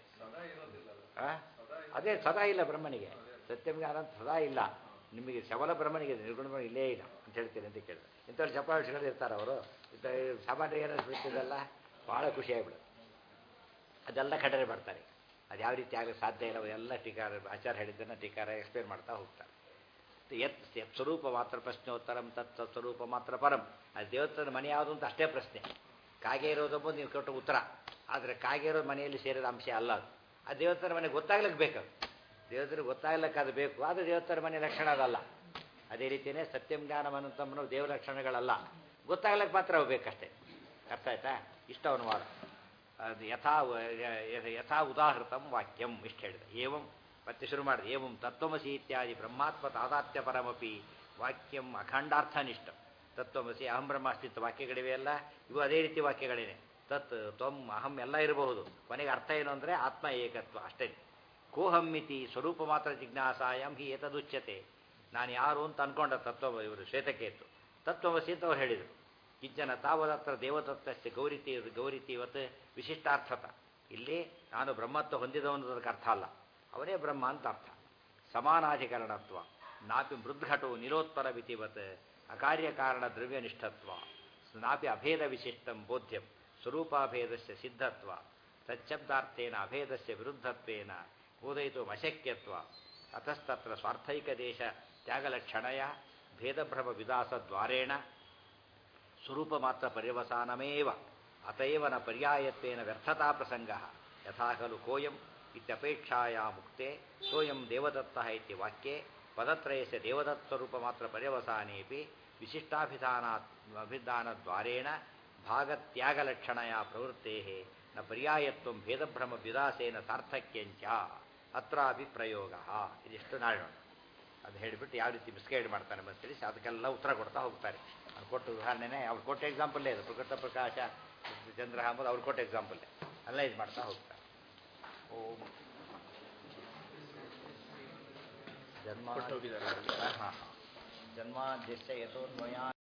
ಆ? ಅದೇ ಸದಾ ಇಲ್ಲ ಬ್ರಹ್ಮನಿಗೆ ಸತ್ಯಂಗೆ ಅನಂತ ಸದಾ ಇಲ್ಲ ನಿಮಗೆ ಶಬಲ ಬ್ರಹ್ಮನಿಗೆ ನಿರ್ಗುಣ ಬ್ರಹ್ಮ ಇಲ್ಲೇ ಇಲ್ಲ ಅಂತ ಹೇಳ್ತೀನಿ ಅಂತ ಕೇಳಿದೆ ಇಂಥವ್ರು ಚಪಾಳಿಗಳು ಇರ್ತಾರೆ ಅವರು ಇಂಥ ಸಾಮಾನ್ಯ ಏನಾದ್ರು ಬಿಡ್ತಿದ್ದಲ್ಲ ಭಾಳ ಖುಷಿ ಆಗ್ಬಿಡುತ್ತೆ ಅದೆಲ್ಲ ಕಡರೆ ಬರ್ತಾರೆ ಅದು ಯಾವ ರೀತಿ ಆಗಕ್ಕೆ ಸಾಧ್ಯ ಇಲ್ಲ ಎಲ್ಲ ಟೀಕಾರ ಆಚಾರ ಹೇಳಿದ್ದನ್ನು ಟೀಕಾರ ಎಕ್ಸ್ಪ್ಲೇನ್ ಮಾಡ್ತಾ ಹೋಗ್ತಾರೆ ಯತ್ ಯತ್ ಸ್ವರೂಪ ಮಾತ್ರ ಪ್ರಶ್ನೋತ್ತರಂ ತತ್ ಸ್ವರೂಪ ಮಾತ್ರ ಪರಂ ಅದು ದೇವಸ್ಥಾನ ಮನೆ ಯಾವುದು ಅಂತ ಅಷ್ಟೇ ಪ್ರಶ್ನೆ ಕಾಗೆ ಇರೋದೊಬ್ಬ ನೀವು ಕೊಟ್ಟ ಉತ್ತರ ಆದರೆ ಕಾಗೆ ಇರೋ ಮನೆಯಲ್ಲಿ ಸೇರಿದ ಅಂಶ ಅಲ್ಲ ಅದು ಆ ದೇವಸ್ಥಾನ ಮನೆ ಗೊತ್ತಾಗ್ಲಿಕ್ಕೆ ಬೇಕು ದೇವಸ್ಥಾನ ಗೊತ್ತಾಗ್ಲಿಕ್ಕೆ ಅದು ಬೇಕು ಆದರೆ ದೇವಸ್ಥಾನ ಮನೆ ಲಕ್ಷಣ ಅದಲ್ಲ ಅದೇ ರೀತಿಯೇ ಸತ್ಯಂ ಜ್ಞಾನವನ್ನಂತಮ್ಮನು ದೇವ ಲಕ್ಷಣಗಳಲ್ಲ ಗೊತ್ತಾಗ್ಲಿಕ್ಕೆ ಮಾತ್ರ ಅವು ಬೇಕಷ್ಟೇ ಅರ್ಥ ಆಯ್ತಾ ಇಷ್ಟ ಅವನು ವಾದ ಅದು ಯಥಾ ಯಥಾ ಉದಾಹೃತಂ ವಾಕ್ಯಂ ಇಷ್ಟು ಹೇಳಿದೆ ಏವಂ ಮತ್ತೆ ಶುರು ಮಾಡಿದೆ ಏವಂ ತತ್ವಮಸಿ ಇತ್ಯಾದಿ ಬ್ರಹ್ಮಾತ್ಮ ತಾದಾತ್ಯ ಪರಮಪಿ ವಾಕ್ಯಂ ಅಖಂಡಾರ್ಥನಿಷ್ಠ ತತ್ವಮಸಿ ಅಹಂ ಬ್ರಹ್ಮಾಸ್ತಿತ್ವ ವಾಕ್ಯಗಳಿವೆ ಅಲ್ಲ ಇವು ಅದೇ ರೀತಿ ವಾಕ್ಯಗಳೇನೆ ತತ್ ತ್ವಂ ಅಹಂ ಎಲ್ಲ ಇರಬಹುದು ಕೊನೆಗೆ ಅರ್ಥ ಏನು ಅಂದರೆ ಆತ್ಮ ಏಕತ್ವ ಅಷ್ಟೇ ಕೋಹಮ್ಮಿತಿ ಸ್ವರೂಪ ಮಾತ್ರ ಜಿಜ್ಞಾಸಾಯಂ ಹಿ ಏತದುಚ್ಯತೆ ನಾನು ಯಾರು ಅಂತ ಅನ್ಕೊಂಡ ತತ್ವ ಇವರು ಶ್ವೇತಕೇತು ತತ್ವಮಸಿ ಅಂತ ಅವ್ರು ಹೇಳಿದರು ಕಿಂಚನ ತಾವದತ್ರ ದೇವತತ್ವಸ್ಯ ಗೌರಿತಿ ಗೌರಿತಿವತ್ ವಿಶಿಷ್ಟಾರ್ಥತ ಇಲ್ಲಿ ನಾನು ಬ್ರಹ್ಮತ್ವ ಹೊಂದಿದವನು ಅದಕ್ಕೆ ಅರ್ಥ ಅಲ್ಲ ಅವನೇ ಬ್ರಹ್ಮ ಅಂತ ಅರ್ಥ ಸಮಾನಾಧಿಕರಣತ್ವ ನಾಪಿ ಮೃದ್ಘಟೋ ನಿರೋತ್ತರ ವಿಧಿವತ್ ಅಕಾರ್ಯಕಾರಣ ದ್ರವ್ಯನಿಷ್ಠತ್ವ ನಾಪಿ ಅಭೇದ ವಿಶಿಷ್ಟಂ ಬೋಧ್ಯಂ ಸ್ವರೂಪಾಭೇದಸ್ಯ ಸಿದ್ಧತ್ವ ತಚ್ಚಬ್ದಾರ್ಥೇನ ಅಭೇದಸ್ಯ ವಿರುದ್ಧತ್ವೇನ ಬೋಧಯಿತು ಅಶಕ್ಯತ್ವ ಅತಸ್ತತ್ರ ಸ್ವಾರ್ಥೈಕ ದೇಶ ತ್ಯಾಗಲಕ್ಷಣಯ ಭೇದಭ್ರಮ ವಿದಾಸದ್ವಾರೇಣ ಸ್ವರೂಪ ಮಾತ್ರ ಪರ್ಯವಸಾನಮೇವ ಅತಯವ ನ ಪರ್ಯಾಯತ್ವೇನ ವ್ಯರ್ಥತಾ ಪ್ರಸಂಗ ಯಥಾ ಖಲು ಕೋಯಂ ಇತ್ಯಪೇಕ್ಷಾಯಾ ಮುಕ್ತೆ ಸೋಯಂ ದೇವದತ್ತಃ ಇತಿ ವಾಕ್ಯೆ ಪದತ್ರಯಸ್ಯ ದೇವದತ್ತಸ್ವರೂಪ ಮಾತ್ರ ಪರ್ಯವಸಾನೇಪಿ ವಿಶಿಷ್ಟಾಭಿಧಾನಾತ್ ಅಭಿಧಾನದ್ವಾರೇಣ ಭಾಗತ್ಯಾಗಲಕ್ಷಣಯ ಪ್ರವೃತ್ತೇ ನ ಪರ್ಯಾಯತ್ವಂ ಭೇದಭ್ರಮ ವಿದಾಸೇನ ಸಾರ್ಥಕ್ಯಂಚ ಅತ್ರಾಪಿ ಪ್ರಯೋಗ ಇದಿಷ್ಟು ನಾಡೋಣ ಅದು ಹೇಳಿಬಿಟ್ಟು ಯಾವ ರೀತಿ ಮಿಸ್ಗೈಡ್ ಮಾಡ್ತಾನೆ ಅಂತ ತಿಳಿಸಿ ಅದಕ್ಕೆಲ್ಲ ಉತ್ತರ ಕೊಡ್ತಾ ಹೋಗ್ತಾರೆ ಅವ್ರು ಕೊಟ್ಟು ಉದಾಹರಣೆನೇ ಅವ್ರು ಕೊಟ್ಟ ಎಕ್ಸಾಂಪಲ್ಲೇ ಅದು ಪ್ರಕೃತ ಪ್ರಕಾಶ ಚಂದ್ರ ಅಂಬುದು ಅವ್ರು ಕೊಟ್ಟ ಎಕ್ಸಾಂಪಲ್ಲೇ ಅನಲೈಸ್ ಮಾಡ್ತಾ ಹೋಗ್ತಾರೆ ಓಂ ಜನ್ಮ ಹಾಂ ಹಾಂ ಜನ್ಮಾದ್ಯಶ್ಚ ಯಥೋನ್ಮಯ